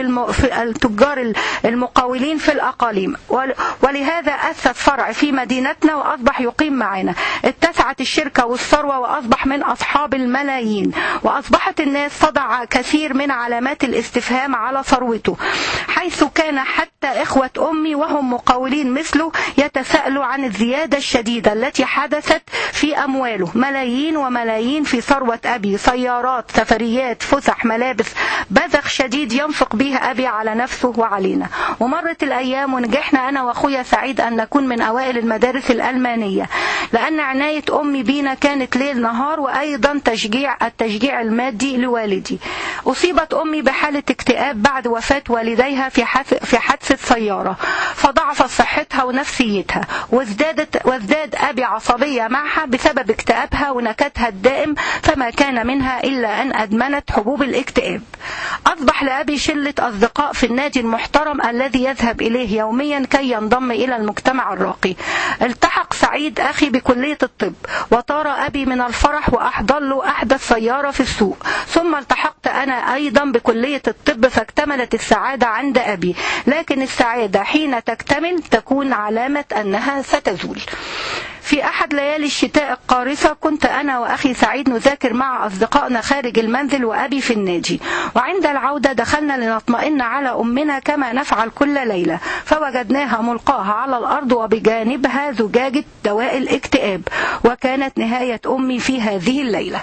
A: الم... في التجار المقاولين في الأقاليم ول... ولهذا أسس فرع في مدينتنا وأصبح يقيم معنا اتسعت الشركة والثروة وأصبح من أصحاب الملايين وأصبحت الناس تضع كثير من علامات الاستفهام على ثروته حيث كان حتى إخوة أمي وهم مقاولين مثله يتساءلوا عن الزيادة الشديدة التي حدثت في أمواله ملايين وملايين في ثروة أبي سيارات سفريات فسح ملابس بذخ شديد ينفق به أبي على نفسه وعلينا ومرت الأيام ونجحنا أنا وأخويا سعيد أن نكون من أوائل المدارس الألمانية لأن عناية أمي بينا كانت ليل نهار وأيضا تشجيع التشجيع المادي لوالدي أصيبت أمي بحالة اكتئاب بعد وفاة والديها في في حادثة سيارة فضعفت صحتها ونفسيتها وازدادت وازداد أبي عصبية معها بسبب اكتئابها ونكتها الدائم فما كان منها إلا أن أدمنت حبوب الاكتئاب أصبح لأبي شلة أصدقاء في النادي المحترم الذي يذهب إليه يوميا كي ينضم إلى المجتمع الراقي التحق سعيد أخي بكلية الطب وطار أبي من الفرح وأحضر له أحدث سيارة في السوق ثم التحقت أنا أيضا بكلية الطب فاكتملت السعادة عند أبي لكن السعادة حين تكتمل تكون علامة أنها ستزول في أحد ليالي الشتاء القارصة كنت أنا وأخي سعيد نذاكر مع أصدقائنا خارج المنزل وأبي في النادي وعند العودة دخلنا لنطمئن على أمنا كما نفعل كل ليلة فوجدناها ملقاها على الأرض وبجانبها زجاجة دواء الاكتئاب وكانت نهاية أمي في هذه الليلة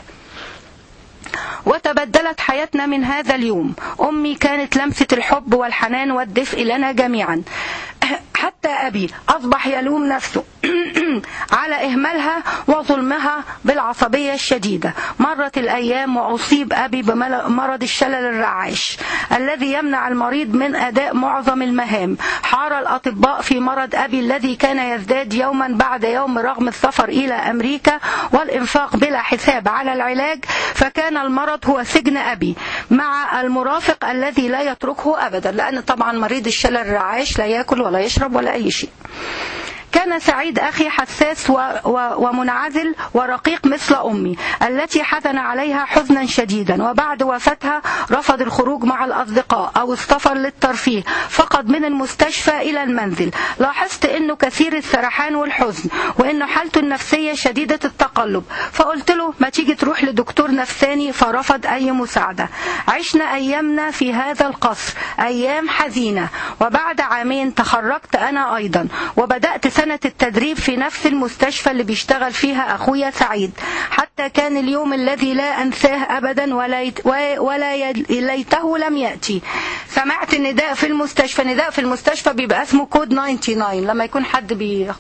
A: وتبدلت حياتنا من هذا اليوم أمي كانت لمسة الحب والحنان والدفء لنا جميعا حتى أبي أصبح يلوم نفسه على إهمالها وظلمها بالعصبية الشديدة مرت الأيام وأصيب أبي بمرض الشلل الرعاش الذي يمنع المريض من أداء معظم المهام حار الأطباء في مرض أبي الذي كان يزداد يوما بعد يوم رغم السفر إلى أمريكا والإنفاق بلا حساب على العلاج فكان المرض هو سجن أبي مع المرافق الذي لا يتركه أبدا لأن طبعا مريض الشلل الرعاش لا يأكل ولا يشرب ولا أي شيء كان سعيد أخي حساس و... و... ومنعزل ورقيق مثل أمي التي حزن عليها حزنا شديدا وبعد وفاتها رفض الخروج مع الأصدقاء أو السفر للترفيه فقد من المستشفى إلى المنزل لاحظت أنه كثير السرحان والحزن وأنه حالته النفسية شديدة التقلب فقلت له ما تيجي تروح لدكتور نفساني فرفض أي مساعدة عشنا أيامنا في هذا القصر أيام حزينة وبعد عامين تخرجت أنا أيضا وبدأت سنة التدريب في نفس المستشفى اللي بيشتغل فيها أخويا سعيد حتى كان اليوم الذي لا أنساه أبدا ولا, ولا ليته لم يأتي سمعت النداء في المستشفى نداء في المستشفى بيبقى اسمه كود 99 لما يكون حد بي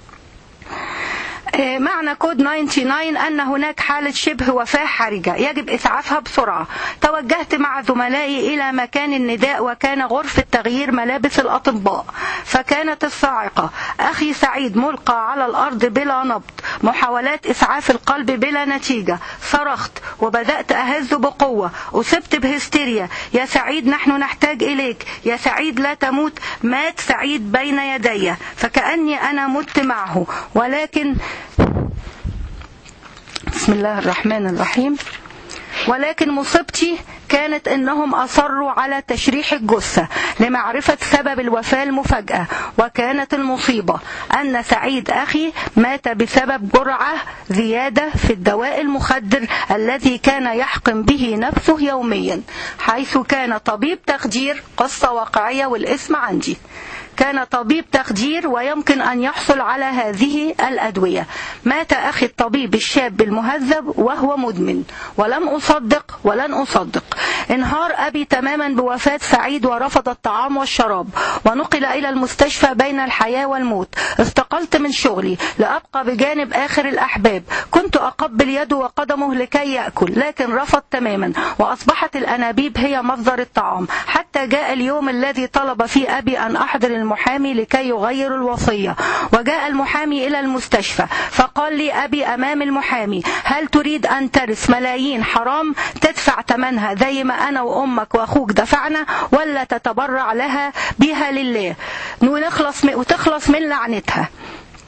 A: معنى كود 99 أن هناك حالة شبه وفاة حرجة يجب إسعافها بسرعة توجهت مع زملائي إلى مكان النداء وكان غرفة تغيير ملابس الأطباء فكانت الصاعقة أخي سعيد ملقى على الأرض بلا نبض محاولات إسعاف القلب بلا نتيجة صرخت وبدأت أهز بقوة أصبت بهستيريا يا سعيد نحن نحتاج إليك يا سعيد لا تموت مات سعيد بين يدي فكأني أنا مت معه ولكن بسم الله الرحمن الرحيم ولكن مصيبتي كانت انهم اصروا على تشريح الجثه لمعرفه سبب الوفاه المفاجاه وكانت المصيبه ان سعيد اخي مات بسبب جرعه زياده في الدواء المخدر الذي كان يحقن به نفسه يوميا حيث كان طبيب تخدير قصه واقعيه والاسم عندي كان طبيب تخدير ويمكن أن يحصل على هذه الأدوية مات أخي الطبيب الشاب المهذب وهو مدمن ولم أصدق ولن أصدق انهار أبي تماما بوفاة سعيد ورفض الطعام والشراب ونقل إلى المستشفى بين الحياة والموت استقلت من شغلي لأبقى بجانب آخر الأحباب كنت أقبل يده وقدمه لكي يأكل لكن رفض تماما وأصبحت الأنابيب هي مصدر الطعام حتى جاء اليوم الذي طلب فيه أبي أن أحضر المحامي لكي يغير الوصية وجاء المحامي إلى المستشفى فقال لي أبي أمام المحامي هل تريد أن ترث ملايين حرام تدفع ثمنها زي ما أنا وأمك وأخوك دفعنا ولا تتبرع لها بها لله ونخلص وتخلص من لعنتها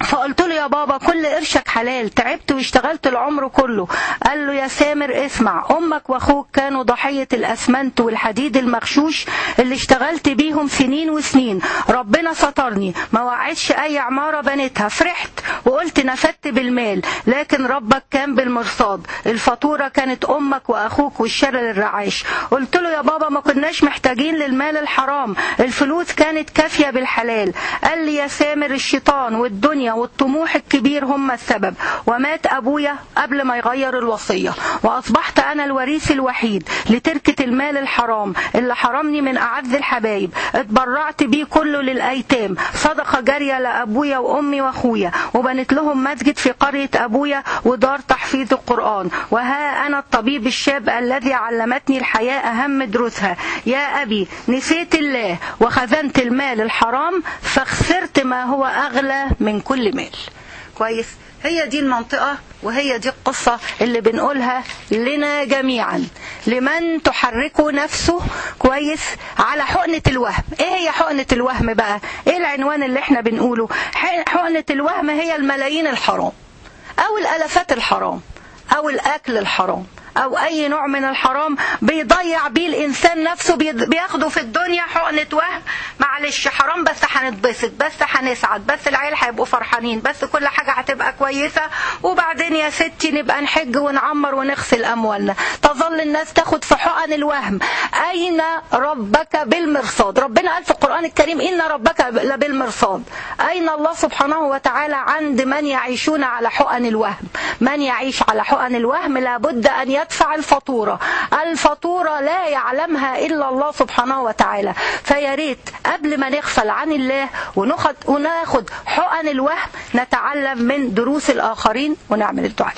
A: فقلت له يا بابا كل قرشك حلال تعبت واشتغلت العمر كله قال له يا سامر اسمع امك واخوك كانوا ضحية الاسمنت والحديد المغشوش اللي اشتغلت بيهم سنين وسنين ربنا سترني ما وعدش اي عمارة بنيتها فرحت وقلت نفدت بالمال لكن ربك كان بالمرصاد الفاتورة كانت امك واخوك والشلل الرعاش قلت له يا بابا ما كناش محتاجين للمال الحرام الفلوس كانت كافية بالحلال قال لي يا سامر الشيطان والدنيا والطموح الكبير هم السبب ومات أبويا قبل ما يغير الوصية وأصبحت أنا الوريث الوحيد لتركة المال الحرام اللي حرمني من أعز الحبايب اتبرعت بيه كله للأيتام صدقة جارية لأبويا وأمي وأخويا وبنت لهم مسجد في قرية أبويا ودار تحفيظ القرآن وها أنا الطبيب الشاب الذي علمتني الحياة أهم دروسها يا أبي نسيت الله وخزنت المال الحرام فخسرت ما هو أغلى من كل مال كويس هي دي المنطقة وهي دي القصة اللي بنقولها لنا جميعا لمن تحركه نفسه كويس على حقنة الوهم ايه هي حقنة الوهم بقى ايه العنوان اللي احنا بنقوله حقنة الوهم هي الملايين الحرام او الالافات الحرام او الاكل الحرام او اي نوع من الحرام بيضيع بيه الانسان نفسه بياخده في الدنيا حقنة وهم معلش حرام بس هنتبسط بس هنسعد بس العيال هيبقوا فرحانين بس كل حاجة هتبقى كويسة وبعدين يا ستي نبقى نحج ونعمر ونغسل اموالنا تظل الناس تاخد في حقن الوهم اين ربك بالمرصاد ربنا قال في القرآن الكريم ان ربك لبالمرصاد اين الله سبحانه وتعالى عند من يعيشون على حقن الوهم من يعيش على حقن الوهم لابد ان يدفع الفاتورة الفاتورة لا يعلمها إلا الله سبحانه وتعالى فيا ريت قبل ما نغفل عن الله وناخد, وناخد حقن الوهم نتعلم من دروس الآخرين ونعمل الدعاء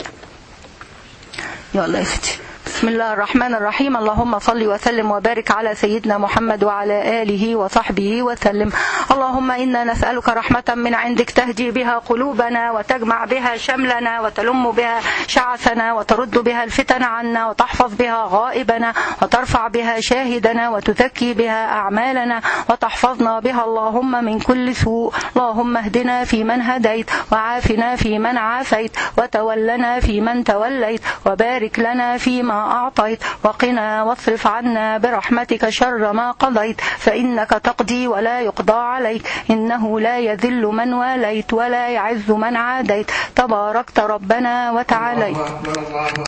A: يلا يا ستي بسم الله الرحمن الرحيم اللهم صل وسلم وبارك على سيدنا محمد وعلى آله وصحبه وسلم اللهم إنا نسألك رحمة من عندك تهدي بها قلوبنا وتجمع بها شملنا وتلم بها شعثنا وترد بها الفتن عنا وتحفظ بها غائبنا وترفع بها شاهدنا وتزكي بها أعمالنا وتحفظنا بها اللهم من كل سوء اللهم اهدنا في من هديت وعافنا في من عافيت وتولنا في من توليت وبارك لنا فيما أعطيت وقنا واصرف عنا برحمتك شر ما قضيت فإنك تقضي ولا يقضى عليك إنه لا يذل من واليت ولا يعز من عاديت تباركت ربنا وتعاليت